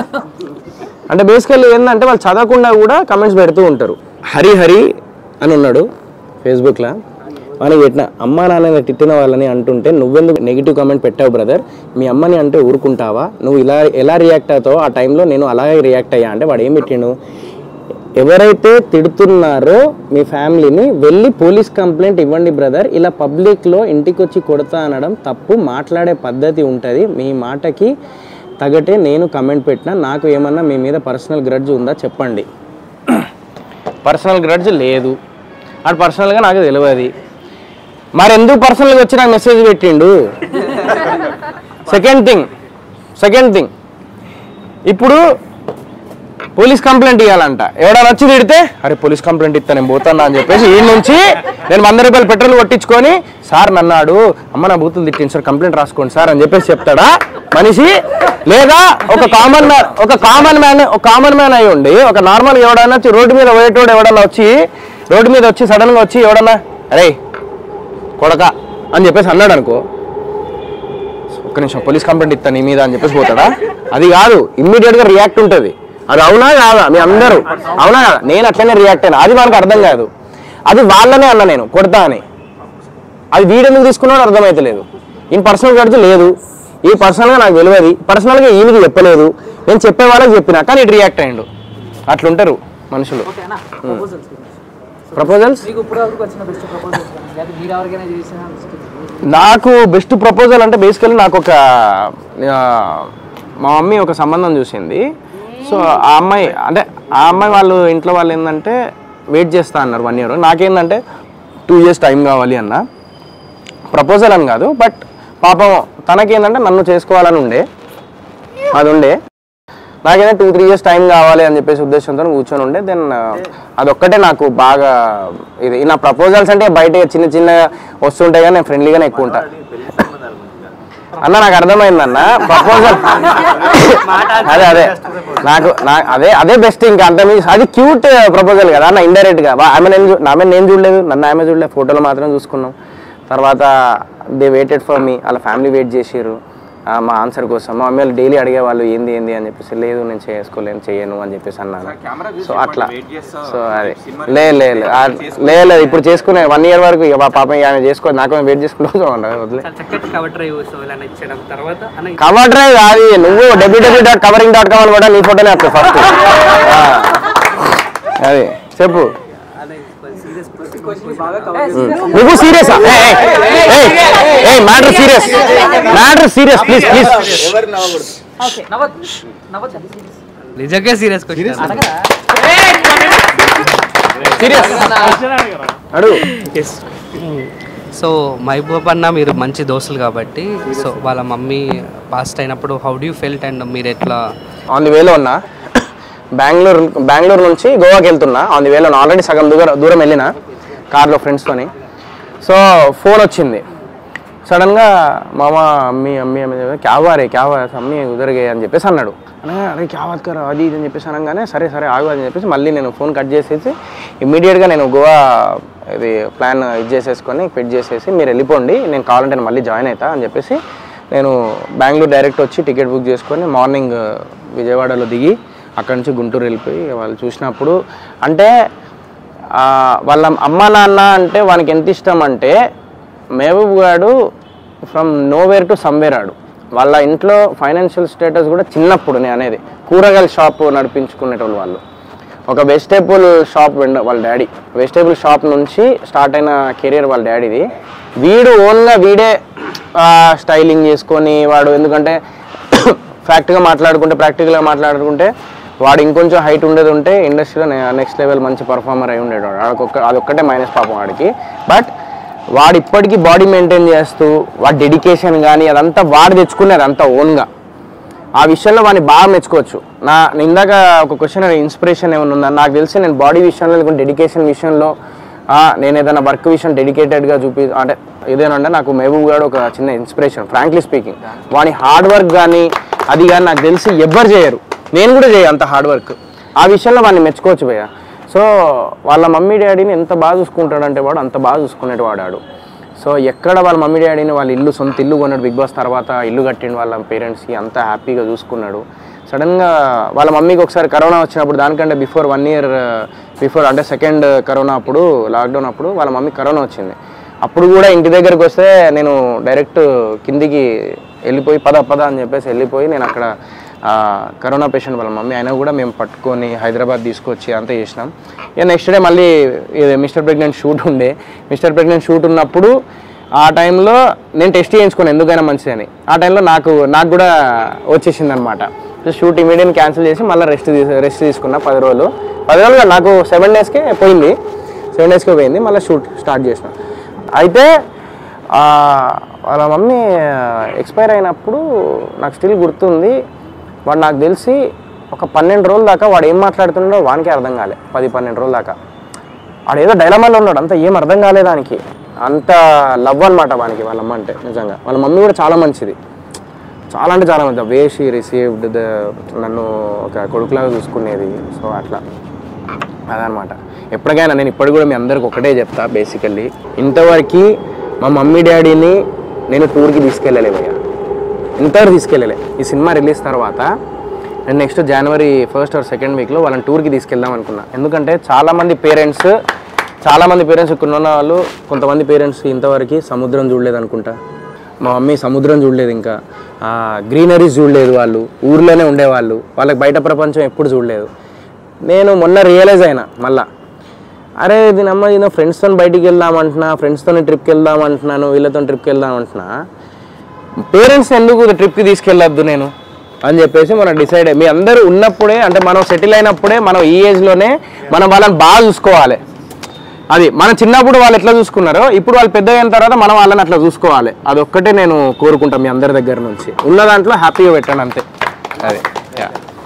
A: అంటే బేసికల్లీ ఏంటంటే వాళ్ళు చదవకుండా కూడా కమెంట్స్ పెడుతూ ఉంటారు హరి హరి అని ఉన్నాడు ఫేస్బుక్లో మనకి పెట్టిన అమ్మ నాన్న తిట్టిన వాళ్ళని అంటుంటే నువ్వెందుకు నెగిటివ్ కామెంట్ పెట్టావు బ్రదర్ మీ అమ్మని అంటే ఊరుకుంటావా నువ్వు ఇలా ఎలా రియాక్ట్ అవుతావో ఆ టైంలో నేను అలాగే రియాక్ట్ అయ్యా అంటే వాడు ఏం పెట్టిండు ఎవరైతే తిడుతున్నారో మీ ఫ్యామిలీని వెళ్ళి పోలీస్ కంప్లైంట్ ఇవ్వండి బ్రదర్ ఇలా పబ్లిక్లో ఇంటికి వచ్చి కొడతా అనడం తప్పు మాట్లాడే పద్ధతి ఉంటుంది మీ మాటకి తగటే నేను కమెంట్ పెట్టినా నాకు ఏమన్నా మీ మీద పర్సనల్ గ్రడ్జ్ ఉందా చెప్పండి పర్సనల్ గ్రడ్జ్ లేదు అది పర్సనల్గా నాకు తెలియదు మరి ఎందుకు పర్సనల్గా వచ్చి నాకు మెసేజ్ పెట్టిండు సెకండ్ థింగ్ సెకండ్ థింగ్ ఇప్పుడు పోలీస్ కంప్లైంట్ ఇవ్వాలంట ఎవడన్నా వచ్చి తిడితే అరే పోలీస్ కంప్లైంట్ ఇస్తా నేను పోతానా అని చెప్పేసి ఈ నుంచి నేను వంద రూపాయలు పెట్రోల్ కొట్టించుకొని సార్ నన్నాడు అమ్మ నా బూతులు తిట్టింది సార్ కంప్లైంట్ రాసుకోండి సార్ అని చెప్పేసి చెప్తాడా మనిషి లేదా ఒక కామన్ మ్యాన్ ఒక కామన్ మ్యాన్ ఒక కామన్ మ్యాన్ అయి ఉండి ఒక నార్మల్ ఎవడన్నా వచ్చి రోడ్డు మీద పోయేటోడు ఎవడన్నా వచ్చి రోడ్డు మీద వచ్చి సడన్గా వచ్చి ఎవడన్నా అరే కొడక అని చెప్పేసి అన్నాడు అనుకో ఒక్క నిమిషం పోలీస్ కంప్లైంట్ ఇస్తాను నీ మీద అని చెప్పేసి పోతాడా అది కాదు ఇమ్మీడియట్ గా రియాక్ట్ ఉంటుంది అది అవునా కాదా మీ అందరూ అవునా కాదా నేను అట్లనే రియాక్ట్ అయినా అది మనకు అర్థం కాదు అది వాళ్ళనే అన్న నేను కొడతా అని అది వీడెందుకు తీసుకున్నాడో అర్థమైతలేదు ఈయన పర్సనల్ ఖర్చు లేదు ఈ పర్సనల్గా నాకు తెలియదు పర్సనల్గా ఈయనకి చెప్పలేదు నేను చెప్పే వాళ్ళకి చెప్పిన కానీ ఇటు రియాక్ట్ అయ్యిండు అట్లుంటారు మనుషులు
C: ఓకేనా ప్రపోజల్స్
A: ప్రపోజల్స్
C: మీకు ఇప్పుడు వరకు వచ్చిన బెస్ట్ ప్రపోజల్స్ లేదా మీరు ఎవరికైనా చేసిన
A: నాకు బెస్ట్ ప్రపోజల్ అంటే బేసికల్లీ నాకు ఒక ఆ, మా మమ్మీ ఒక సంబంధం చూసింది సో ఆ అమ్మాయి అంటే ఆ అమ్మాయి వాళ్ళు ఇంట్లో వాళ్ళు ఏంటంటే వెయిట్ చేస్తా అన్నారు వన్ ఇయర్ నాకేంటంటే టూ ఇయర్స్ టైం కావాలి అన్న ప్రపోజల్ అని కాదు బట్ పాపం తనకేంటంటే నన్ను చేసుకోవాలని ఉండే అది ఉండే నాకైనా టూ త్రీ ఇయర్స్ టైం కావాలి అని చెప్పేసి ఉద్దేశంతో కూర్చొని ఉండే దెన్ అదొక్కటే నాకు బాగా ఇది నా ప్రపోజల్స్ అంటే బయట చిన్న చిన్న వస్తుంటాయి కానీ నేను ఫ్రెండ్లీగానే ఎక్కువ ఉంటా అన్న నాకు అర్థమైంది అన్న ప్రపోజల్ అదే అదే నాకు నా అదే అదే బెస్ట్ ఇంకా అంత మీ అది క్యూట్ ప్రపోజల్ కదా అన్న ఇండైరెక్ట్ గా వా- ఆమె నేను చూ- ఆమె నేను చూడలేదు నన్ను ఆమె చూడలేదు ఫోటోలు మాత్రం చూసుకున్నాం తర్వాత దే వెయిటెడ్ ఫర్ మీ వాళ్ళ ఫ్యామిలీ వెయిట్ చేసిర్రు ఆ, మా ఆన్సర్ కోసం మా మమ్మీ డైలీ అడిగేవాళ్ళు ఏంది ఏంది అని చెప్పేసి లేదు నేను చేసుకోలేను చేయను అని చెప్పేసి అన్నాను సో అట్లా సో అది లే లే లే. ఆ, లే లేదు ఇప్పుడు చేసుకునే వన్ ఇయర్ వరకు ఇక మా పాప ఇక ఆమె చేసుకో నాకు వెయిట్ చేసుకుంటూ ఉండదు వదిలే
B: చాలా చక్కటి కవర్ డ్రైవ్ సో ఇలా ఇచ్చడం తర్వాత అన్న
A: కవర్ డ్రైవ్ కాదు నువ్వు WWW dot covering dot com అని కూడా నీ ఫోటోనే వస్తుంది ఫస్ట్ అది చెప్పు నువ్వు serious a matter serious matter serious please please
C: okay నవ్వద్దు నవ్వద్దు
B: నిజంగా సీరియస్
A: సీరియస్ అడుగు
B: ఎస్ సో మహబూబ్ అన్న మీరు మంచి దోస్తులు కాబట్టి సో వాళ్ళ మమ్మీ పాస్ట్ అయినప్పుడు హౌ డూ ఫెల్ట్ అండ్ మీరు ఎట్లా
A: ఆన్ ది వేలో ఉన్నా బెంగళూరు బెంగళూరు నుంచి గోవాకి వెళ్తున్నా ఆన్ ది వేలో ఆల్రెడీ సగం దూరం దూరం వెళ్ళిన కార్లో ఫ్రెండ్స్తోని సో ఫోన్ వచ్చింది సడన్గా మామ అమ్మి అమ్మి అమ్మి క్యా వారే క్యా వా అమ్మి ఉదరగే అని చెప్పేసి అన్నాడు అనగా అరే క్యా బాత్ కరా అది ఇది అని చెప్పేసి అనగానే సరే సరే ఆగు అని చెప్పేసి మళ్ళీ నేను ఫోన్ కట్ చేసేసి ఇమ్మీడియట్గా నేను గోవా ఇది ప్లాన్ ఇది చేసేసుకొని ఫిట్ చేసేసి మీరు వెళ్ళిపోండి నేను కావాలంటే నేను మళ్ళీ జాయిన్ అవుతా అని చెప్పేసి నేను బెంగళూరు డైరెక్ట్ వచ్చి టికెట్ బుక్ చేసుకొని మార్నింగ్ విజయవాడలో దిగి అక్కడి నుంచి గుంటూరు వెళ్ళిపోయి వాళ్ళు చూసినప్పుడు అంటే ఆ, వాళ్ళ అమ్మ నాన్న అంటే వానికి ఎంత ఇష్టం అంటే మహబూబ్ గాడు ఫ్రమ్ నోవేర్ టు సమ్వేర్ ఆడు వాళ్ళ ఇంట్లో ఫైనాన్షియల్ స్టేటస్ కూడా చిన్నప్పుడు నేను అనేది కూరగాయల షాప్ నడిపించుకునేటోళ్ళు వాళ్ళు ఒక వెజిటేబుల్ షాప్ వెండ వాళ్ళ డాడీ వెజిటేబుల్ షాప్ నుంచి స్టార్ట్ అయిన కెరియర్ వాళ్ళ డాడీది వీడు ఓన్గా వీడే స్టైలింగ్ చేసుకొని వాడు ఎందుకంటే ఫ్యాక్ట్గా మాట్లాడుకుంటే ప్రాక్టికల్గా మాట్లాడుకుంటే వాడు ఇంకొంచెం హైట్ ఉండేది ఉంటే ఇండస్ట్రీలో నెక్స్ట్ లెవెల్ మంచి పర్ఫార్మర్ అయి ఉండేవాడు వాడికి అదొక్కటే మైనస్ పాపం వాడికి బట్ వాడు ఇప్పటికీ బాడీ మెయింటైన్ చేస్తూ వాడి డెడికేషన్ కానీ అదంతా వాడు తెచ్చుకునేది అంతా ఓన్గా ఆ విషయంలో వాడిని బాగా మెచ్చుకోవచ్చు నా నేను ఇందాక ఒక క్వశ్చన్ ఇన్స్పిరేషన్ ఏమైనా ఉందా నాకు తెలిసి నేను బాడీ విషయంలో లేకుంటే డెడికేషన్ విషయంలో ఆ, నేను ఏదైనా వర్క్ విషయం డెడికేటెడ్గా చూపి అంటే ఏదైనా అంటే నాకు మహబూబ్ గారు ఒక చిన్న ఇన్స్పిరేషన్ ఫ్రాంక్లీ స్పీకింగ్ వాని హార్డ్ వర్క్ కానీ అది కానీ నాకు తెలిసి ఎవ్వరు చేయరు నేను కూడా చేయ అంత హార్డ్ వర్క్ ఆ విషయంలో వాడిని మెచ్చుకోవచ్చు భయ్య సో వాళ్ళ మమ్మీ డాడీని ఎంత బాగా చూసుకుంటాడంటే వాడు అంత బాగా చూసుకునేటి వాడాడు సో ఎక్కడ వాళ్ళ మమ్మీ డాడీని వాళ్ళ ఇల్లు సొంత ఇల్లు కొన్నాడు బిగ్ బాస్ తర్వాత ఇల్లు కట్టిండు వాళ్ళ పేరెంట్స్కి అంతా హ్యాపీగా చూసుకున్నాడు సడన్గా వాళ్ళ మమ్మీకి ఒకసారి కరోనా వచ్చినప్పుడు దానికంటే బిఫోర్ వన్ ఇయర్ బిఫోర్ అంటే సెకండ్ కరోనా అప్పుడు లాక్డౌన్ అప్పుడు వాళ్ళ మమ్మీ కరోనా వచ్చింది అప్పుడు కూడా ఇంటి దగ్గరికి వస్తే నేను డైరెక్ట్ కిందికి వెళ్ళిపోయి పద పద అని చెప్పేసి వెళ్ళిపోయి నేను అక్కడ ఆ, కరోనా పేషెంట్ వాళ్ళ మమ్మీ అయినా కూడా మేము పట్టుకొని హైదరాబాద్ తీసుకొచ్చి అంతా చేసినాం ఇక నెక్స్ట్ డే మళ్ళీ ఇది మిస్టర్ ప్రెగ్నెంట్ షూట్ ఉండే మిస్టర్ ప్రెగ్నెంట్ షూట్ ఉన్నప్పుడు ఆ టైంలో నేను టెస్ట్ చేయించుకున్నాను ఎందుకైనా మంచిదని ఆ టైంలో నాకు నాకు కూడా వచ్చేసింది అనమాట షూట్ ఇమీడియట్ క్యాన్సిల్ చేసి మళ్ళీ రెస్ట్ తీసు రెస్ట్ తీసుకున్నా పది రోజులు పది రోజులు కాదు, నాకు సెవెన్ డేస్కే పోయింది సెవెన్ డేస్కే పోయింది మళ్ళీ షూట్ స్టార్ట్ చేసిన అయితే ఆ, వాళ్ళ మమ్మీ ఎక్స్పైర్ అయినప్పుడు నాకు స్టిల్ గుర్తుంది వాడు నాకు తెలిసి ఒక పన్నెండు రోజుల దాకా వాడు ఏం మాట్లాడుతున్నాడో వానికి అర్థం కాలే పది పన్నెండు రోజుల దాకా వాడు ఏదో డైలమాలో ఉన్నాడు అంత ఏం అర్థం కాలేదు దానికి అంత లవ్ అనమాట వానికి వాళ్ళ అమ్మ అంటే నిజంగా వాళ్ళ మమ్మీ కూడా చాలా మంచిది చాలా అంటే చాలా మంచి వే షీ రిసీవ్డ్ ద నన్ను ఒక కొడుకులాగా చూసుకునేది సో అట్లా అదనమాట ఎప్పటికైనా నేను ఇప్పటికి కూడా మీ అందరికి ఒకటే చెప్తా బేసికల్లీ ఇంతవరకు మా మమ్మీ డాడీని నేను టూర్కి తీసుకెళ్ళలే భయ్య ఇంతవరకు తీసుకెళ్ళలే ఈ సినిమా రిలీజ్ తర్వాత నేను నెక్స్ట్ జనవరి ఫస్ట్ ఆర్ సెకండ్ వీక్లో వాళ్ళని టూర్కి తీసుకెళ్దాం అనుకున్నా ఎందుకంటే చాలామంది పేరెంట్స్ చాలామంది పేరెంట్స్ ఇక్కడ ఉన్న వాళ్ళు కొంతమంది పేరెంట్స్ ఇంతవరకు సముద్రం చూడలేదు అనుకుంటా మా మమ్మీ సముద్రం చూడలేదు ఇంకా గ్రీనరీస్ చూడలేదు వాళ్ళు ఊర్లోనే ఉండేవాళ్ళు వాళ్ళకి బయట ప్రపంచం ఎప్పుడు చూడలేదు నేను మొన్న రియలైజ్ అయినా మళ్ళా అరే దీని అమ్మ నేను ఫ్రెండ్స్తో బయటికి వెళ్దామంటున్నా ఫ్రెండ్స్తో ట్రిప్కి వెళ్దాం అంటున్నాను వీళ్ళతో ట్రిప్కి వెళ్దాం అంటున్నా పేరెంట్స్ ఎందుకు ట్రిప్కి తీసుకెళ్ళొద్దు నేను అని చెప్పేసి మనం డిసైడ్ మీ అందరూ ఉన్నప్పుడే అంటే మనం సెటిల్ అయినప్పుడే మనం ఈ ఏజ్లోనే మనం వాళ్ళని బాగా చూసుకోవాలి అది మన చిన్నప్పుడు వాళ్ళు ఎట్లా చూసుకున్నారో ఇప్పుడు వాళ్ళు పెద్ద అయిన తర్వాత మనం వాళ్ళని అట్లా చూసుకోవాలి అదొక్కటే నేను కోరుకుంటాం మీ అందరి దగ్గర నుంచి ఉన్న దాంట్లో హ్యాపీగా పెట్టండి అంతే అది యా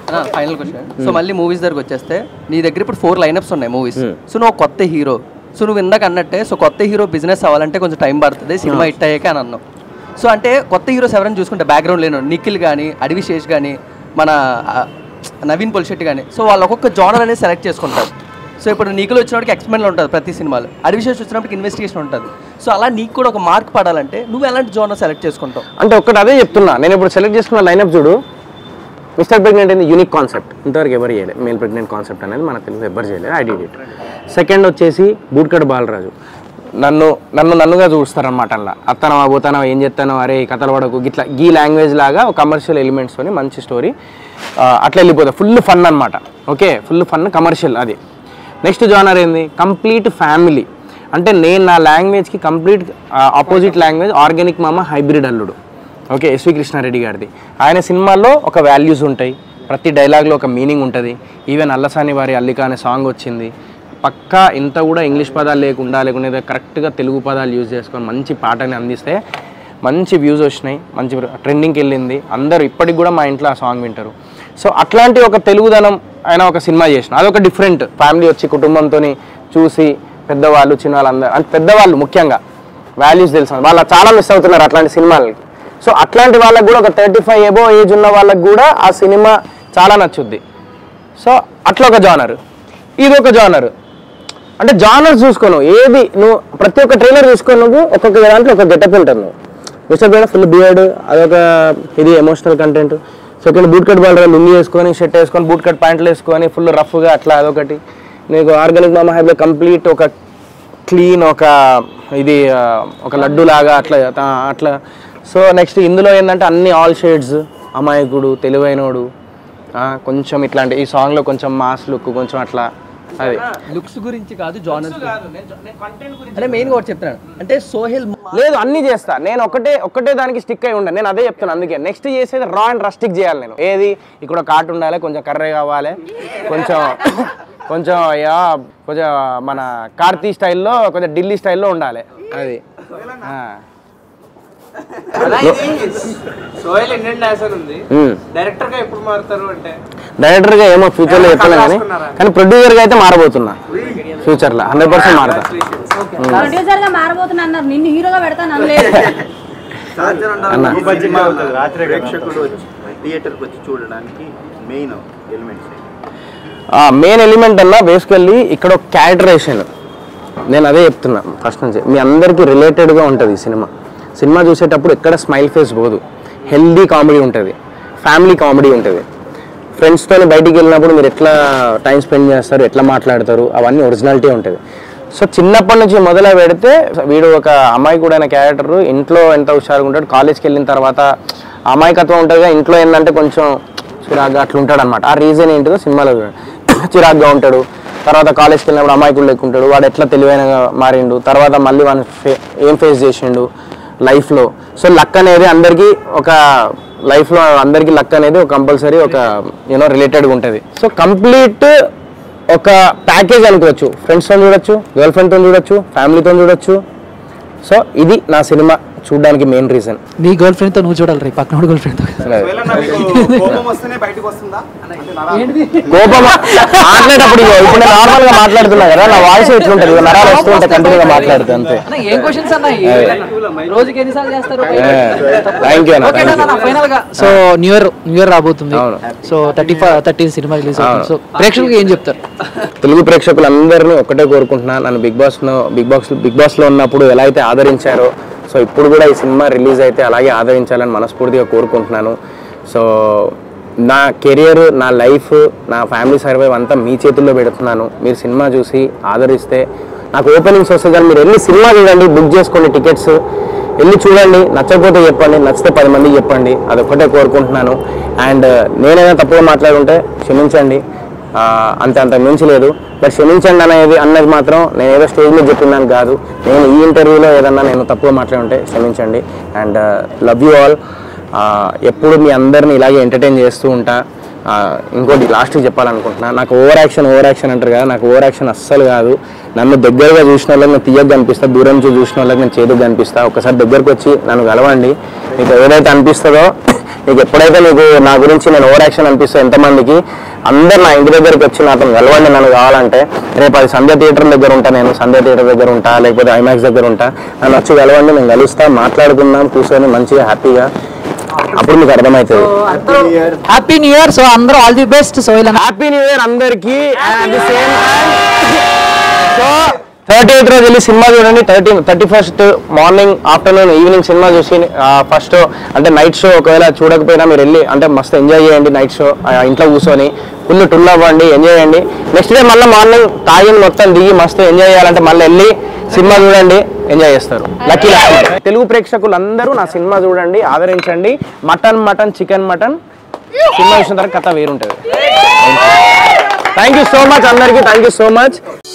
J: ఫైనల్ క్వశ్చన్ సో మళ్ళీ మూవీస్ దగ్గరకు వచ్చేస్తే నీ దగ్గర ఇప్పుడు ఫోర్ లైనప్స్ ఉన్నాయి మూవీస్ సో నువ్వు ఒక కొత్త హీరో సో నువ్వు ఇందాక అన్నట్టే సో కొత్త హీరో బిజినెస్ అవ్వాలంటే కొంచెం టైం పడుతుంది సినిమా హిట్ అయ్యాక అని అన్నావు సో అంటే కొత్త హీరోస్ ఎవరైనా చూసుకుంటే బ్యాక్గ్రౌండ్ లేను నిఖిల్ కానీ అడవి శేష్ కానీ మన ఆ, నవీన్ పొలిశెట్టి కానీ సో వాళ్ళు ఒక్కొక్క జానర్ అనేది సెలెక్ట్ చేసుకుంటారు సో ఇప్పుడు నీకులు వచ్చినప్పటికి ఎక్స్పెరిమెంట్ ఉంటుంది ప్రతి సినిమాలో అడవి శేష్ వచ్చినప్పటికి ఇన్వెస్టిగేషన్ ఉంటుంది సో అలా నీకు కూడా ఒక మార్క్ పడాలంటే నువ్వు ఎలాంటి జానర్ సెలెక్ట్ చేసుకుంటావు
A: అంటే ఒక్కటి అదే చెప్తున్నా నేను ఇప్పుడు సెలెక్ట్ చేసుకున్న లైనప్ చూడు మిస్టర్ ప్రెగ్నెంట్ అనేది యూనిక్ కాన్సెప్ట్ ఇంతవరకు ఎవరు చేయలేదు మేల్ ప్రెగ్నెంట్ కాన్సెప్ట్ అనేది మన తెలుగు ఎవరు చేయలేదు ఐ డిడ్ ఇట్ సెకండ్ వచ్చేసి బూట్కడ్ బాలరాజు నన్ను నన్ను నన్నుగా చూస్తారనమాట అలా అత్తనవా పోతానవా ఏం చెప్తానో అరే ఈ కథలు పడకు గిట్లా గీ లాంగ్వేజ్ లాగా ఒక కమర్షియల్ ఎలిమెంట్స్తోని మంచి స్టోరీ అట్లా వెళ్ళిపోతుంది ఫుల్ ఫన్ అనమాట ఓకే ఫుల్ ఫన్ కమర్షియల్ అది నెక్స్ట్ జానర్ ఏంది కంప్లీట్ ఫ్యామిలీ అంటే నేను నా లాంగ్వేజ్కి కంప్లీట్ ఆపోజిట్ లాంగ్వేజ్ ఆర్గానిక్ మామ హైబ్రిడ్ అల్లుడు ఓకే ఎస్వి కృష్ణారెడ్డి గారిది ఆయన సినిమాల్లో ఒక వాల్యూస్ ఉంటాయి ప్రతి డైలాగ్లో ఒక మీనింగ్ ఉంటుంది ఈవెన్ అల్లసాని వారి అల్లిక అనే సాంగ్ వచ్చింది పక్కా ఇంత కూడా ఇంగ్లీష్ పదాలు లేకుండా లేకుండా కరెక్ట్గా తెలుగు పదాలు యూజ్ చేసుకొని మంచి పాటని అందిస్తే మంచి వ్యూస్ వచ్చినాయి మంచి ట్రెండింగ్కి వెళ్ళింది అందరూ ఇప్పటికి కూడా మా ఇంట్లో ఆ సాంగ్ వింటారు సో అట్లాంటి ఒక తెలుగుదనం ఆయన ఒక సినిమా చేసిన అదొక డిఫరెంట్ ఫ్యామిలీ వచ్చి కుటుంబంతో చూసి పెద్దవాళ్ళు చిన్నవాళ్ళు అందరూ అంటే పెద్దవాళ్ళు ముఖ్యంగా వాల్యూస్ తెలుసు వాళ్ళు చాలా మిస్ అవుతున్నారు అట్లాంటి సినిమాలకి సో అట్లాంటి వాళ్ళకి కూడా ఒక థర్టీ ఫైవ్ ఎబో ఏజ్ ఉన్న వాళ్ళకి కూడా ఆ సినిమా చాలా నచ్చుద్ది సో అట్లా ఒక జానర్ ఇది ఒక జానర్ అంటే జానర్స్ చూసుకోను ఏది నువ్వు ప్రతి ఒక్క ట్రైలర్ చూసుకొని నువ్వు ఒక్కొక్క దాంట్లో ఒక గెటప్ ఉంటుంది నువ్వు మిస్టర్ బేడ ఫుల్ బియర్డ్ అదొక ఇది emotional content second boot cut బాల్ లుంగి వేసుకొని షర్ట్ వేసుకొని బూట్ కట్ ప్యాంట్లు వేసుకొని ఫుల్ రఫ్గా అట్లా అదొకటి నీకు ఆర్గానిక్ మామ హైబ్లో కంప్లీట్ ఒక క్లీన్ ఒక ఇది ఆ, ఒక లడ్డు లాగా అట్లా ఆ, అట్లా సో నెక్స్ట్ ఇందులో ఏంటంటే అన్ని ఆల్ షేడ్స్ అమాయకుడు తెలివైనోడు ఆ, కొంచెం ఇట్లాంటి ఈ సాంగ్లో కొంచెం మాస్ లుక్ కొంచెం అట్లా అది
J: లుక్స్ గురించి కాదు జానర్ అంటే మెయిన్గా ఒకటి చెప్తున్నాను అంటే సోహెల్
A: లేదు అన్ని చేస్తా నేను ఒకటే ఒకటే దానికి స్టిక్ అయి ఉండాలి నేను అదే చెప్తాను అందుకే నెక్స్ట్ చేసేది రా అండ్ రస్టిక్ చేయాలి నేను ఏది ఇక్కడ కాటు ఉండాలి కొంచెం కర్రే కావాలి కొంచెం కొంచెం యా కొంచెం మన కార్తీ స్టైల్లో కొంచెం ఢిల్లీ స్టైల్లో ఉండాలి అది ఆ.
B: సోయల్ ఇండియన్ డాన్స్ అని ఉంది
A: మ్మ్.
B: డైరెక్టర్ గా ఎప్పుడు మారుతారు అంటే
A: డైరెక్టర్గా ఏమో ఫ్యూచర్లో చెప్పలేను కానీ కానీ ప్రొడ్యూసర్గా అయితే మారబోతున్నా ఫ్యూచర్లో హండ్రెడ్ పర్సెంట్ మారుతా మ్మ్.
I: ప్రొడ్యూసర్ గా మారబోతున్నా అన్నారు నిన్ను హీరోగా పెడతాను అనలేదు
A: అన్న.
G: ఈ సినిమా ప్రేక్షకుడు వచ్చి థియేటర్కి వచ్చి చూడడానికి మెయిన్ ఎలిమెంట్స్
A: మెయిన్ ఎలిమెంట్ అన్నా బేసికల్లీ ఇక్కడ ఒక క్యారెక్టరేషన్ నేను అదే చెప్తున్నా ఫస్ట్ నుంచి మీ అందరికీ రిలేటెడ్గా ఉంటుంది ఈ సినిమా సినిమా చూసేటప్పుడు ఎక్కడ స్మైల్ ఫేస్ పోదు హెల్దీ కామెడీ ఉంటుంది ఫ్యామిలీ కామెడీ ఉంటుంది ఫ్రెండ్స్తో బయటికి వెళ్ళినప్పుడు మీరు ఎట్లా టైం స్పెండ్ చేస్తారు ఎట్లా మాట్లాడతారు అవన్నీ ఒరిజినాలిటీ ఉంటుంది సో చిన్నప్పటి నుంచి మొదలు పెడితే వీడు ఒక అమాయకుడైన క్యారెక్టర్ ఇంట్లో ఎంత హుషారుగా ఉంటాడు కాలేజ్కి వెళ్ళిన తర్వాత అమాయకత్వం ఉంటుంది కదా, ఇంట్లో ఏంటంటే కొంచెం చిరాగ్గా అట్లా ఉంటాడు అనమాట ఆ రీజన్ ఏంటిదో సినిమాలో చూడండి. చిరాగ్గా ఉంటాడు తర్వాత కాలేజ్కి వెళ్ళినప్పుడు అమాయకుడు లెక్కుంటాడు వాడు ఎట్లా తెలివైనగా మారిండు తర్వాత మళ్ళీ వాడిని ఫే- ఏం ఫేస్ చేసిండు లైఫ్లో సో లక్ అనేది అందరికీ ఒక లైఫ్లో అందరికీ లక్ అనేది ఒక కంపల్సరీ ఒక యూనో రిలేటెడ్గా ఉంటుంది సో కంప్లీట్ ఒక ప్యాకేజ్ అనుకోవచ్చు ఫ్రెండ్స్తో చూడొచ్చు గర్ల్ ఫ్రెండ్తో చూడొచ్చు ఫ్యామిలీతో చూడొచ్చు సో ఇది నా సినిమా చూడడానికి మెయిన్ రీజన్
C: నీ గర్ల్ ఫ్రెండ్తో నువ్వు చూడాలి రేపు పక్కన గర్ల్ ఫ్రెండ్తో
F: కోపం వస్తేనే బయటకు వస్తుందా అంటే నరాలు.
A: కోపం మాట్లాడేటప్పుడు ఇగో ఇప్పుడు నేను నార్మల్ గా మాట్లాడుతున్నా కదా నా వాయిస్ ఎట్లుంటది ఇగో నరాలు వస్తూ ఉంటాయి కంటిన్యూగా మాట్లాడుతూ అంతే
C: అన్న, ఏం క్వశ్చన్స్ అన్న రోజుకి ఎన్నిసార్లు చేస్తారు
A: థ్యాంక్ యూ అన్న
C: ఓకే
A: థ్యాంక్ యూ
C: ఫైనల్ గా so new year new year రాబోతుంది సో థర్టీ ఫైవ్ థర్టీ సినిమా రిలీజ్ అవుతుంది సో ప్రేక్షకులకు ఏం చెప్తారు
A: తెలుగు ప్రేక్షకులందరినీ ఒక్కటే కోరుకుంటున్నా నన్ను bigg boss big box bigg boss లో ఉన్నప్పుడు ఎలా అయితే ఆదరించారో సో ఇప్పుడు కూడా ఈ సినిమా రిలీజ్ అయితే అలాగే ఆదరించాలని మనస్ఫూర్తిగా కోరుకుంటున్నాను సో నా కెరియర్ నా లైఫ్ నా ఫ్యామిలీ సర్వైవ్ అంతా మీ చేతుల్లో పెడుతున్నాను మీరు సినిమా చూసి ఆదరిస్తే నాకు ఓపెనింగ్స్ వస్తే కానీ మీరు వెళ్ళి సినిమా చూడండి బుక్ చేసుకోండి టికెట్స్ వెళ్ళి చూడండి నచ్చకపోతే చెప్పండి నచ్చితే పది మందికి చెప్పండి అదొక్కటే కోరుకుంటున్నాను అండ్ నేనైనా తప్పుగా మాట్లాడుంటే క్షమించండి ఆ, అంత అంత మించి లేదు బట్ క్షమించండి అనేది అన్నది మాత్రం నేను ఏదో స్టేజ్ మీద చెప్పిందని కాదు నేను ఈ ఇంటర్వ్యూలో ఏదన్నా నేను తప్పుగా మాట్లాడుంటే క్షమించండి అండ్ లవ్ యూ ఆల్ ఎప్పుడు మీ అందరిని ఇలాగే ఎంటర్టైన్ చేస్తూ ఉంటా ఆ, ఇంకోటి లాస్ట్కి చెప్పాలనుకుంటున్నా నాకు ఓవర్ యాక్షన్ ఓవర్ యాక్షన్ అంటారు కదా నాకు ఓవర్ యాక్షన్ అస్సలు కాదు నన్ను దగ్గరగా చూసిన వాళ్ళకి నేను తీయగా కనిపిస్తా దూరం నుంచి చూసిన వాళ్ళకి నేను చేదుగా కనిపిస్తా ఒకసారి దగ్గరకు వచ్చి నన్ను కలవండి మీకు ఏదైతే అనిపిస్తుందో మీకు ఎప్పుడైతే మీకు నా గురించి నేను ఓవర్ యాక్షన్ అనిపిస్తే ఎంతమందికి అందరు నా ఇంటి దగ్గరికి వచ్చి నాతో కలవండి నన్ను కావాలంటే రేపు అది సంధ్య థియేటర్ దగ్గర ఉంటా నేను సంధ్య థియేటర్ దగ్గర ఉంటా లేకపోతే ఐమాక్స్ దగ్గర ఉంటా నన్ను వచ్చి కలవండి మేము కలుస్తాం మాట్లాడుకుందాం కూర్చొని మంచిగా హ్యాపీగా అప్పుడు మీకు అర్థమవుతుంది
C: హ్యాపీ న్యూ ఇయర్ సో అందరూ ఆల్ ది బెస్ట్ సో ఇలా
A: హ్యాపీ న్యూ ఇయర్ అందరికి at the same so thirty eighth రోజు వెళ్ళి సినిమా చూడండి thirty thirty first morning afternoon evening సినిమా చూసి ఫస్ట్ అంటే నైట్ షో ఒకవేళ చూడకపోయినా మీరు వెళ్ళి అంటే మస్తు ఎంజాయ్ చేయండి నైట్ షో ఇంట్లో కూర్చొని ఫుల్ టుల్ అవ్వండి ఎంజాయ్ చేయండి నెక్స్ట్ డే మళ్ళీ మార్నింగ్ తాగిన మొత్తం దిగి మస్తు ఎంజాయ్ చేయాలంటే మళ్ళీ వెళ్ళి సినిమా చూడండి ఎంజాయ్ చేస్తారు లక్కీ తెలుగు ప్రేక్షకులందరూ నా సినిమా చూడండి ఆదరించండి మటన్ మటన్ చికెన్ మటన్ సినిమా చూసిన తర్వాత కథ వేరుంటుంది థ్యాంక్ యూ సో మచ్ అందరికీ థ్యాంక్ యూ సో మచ్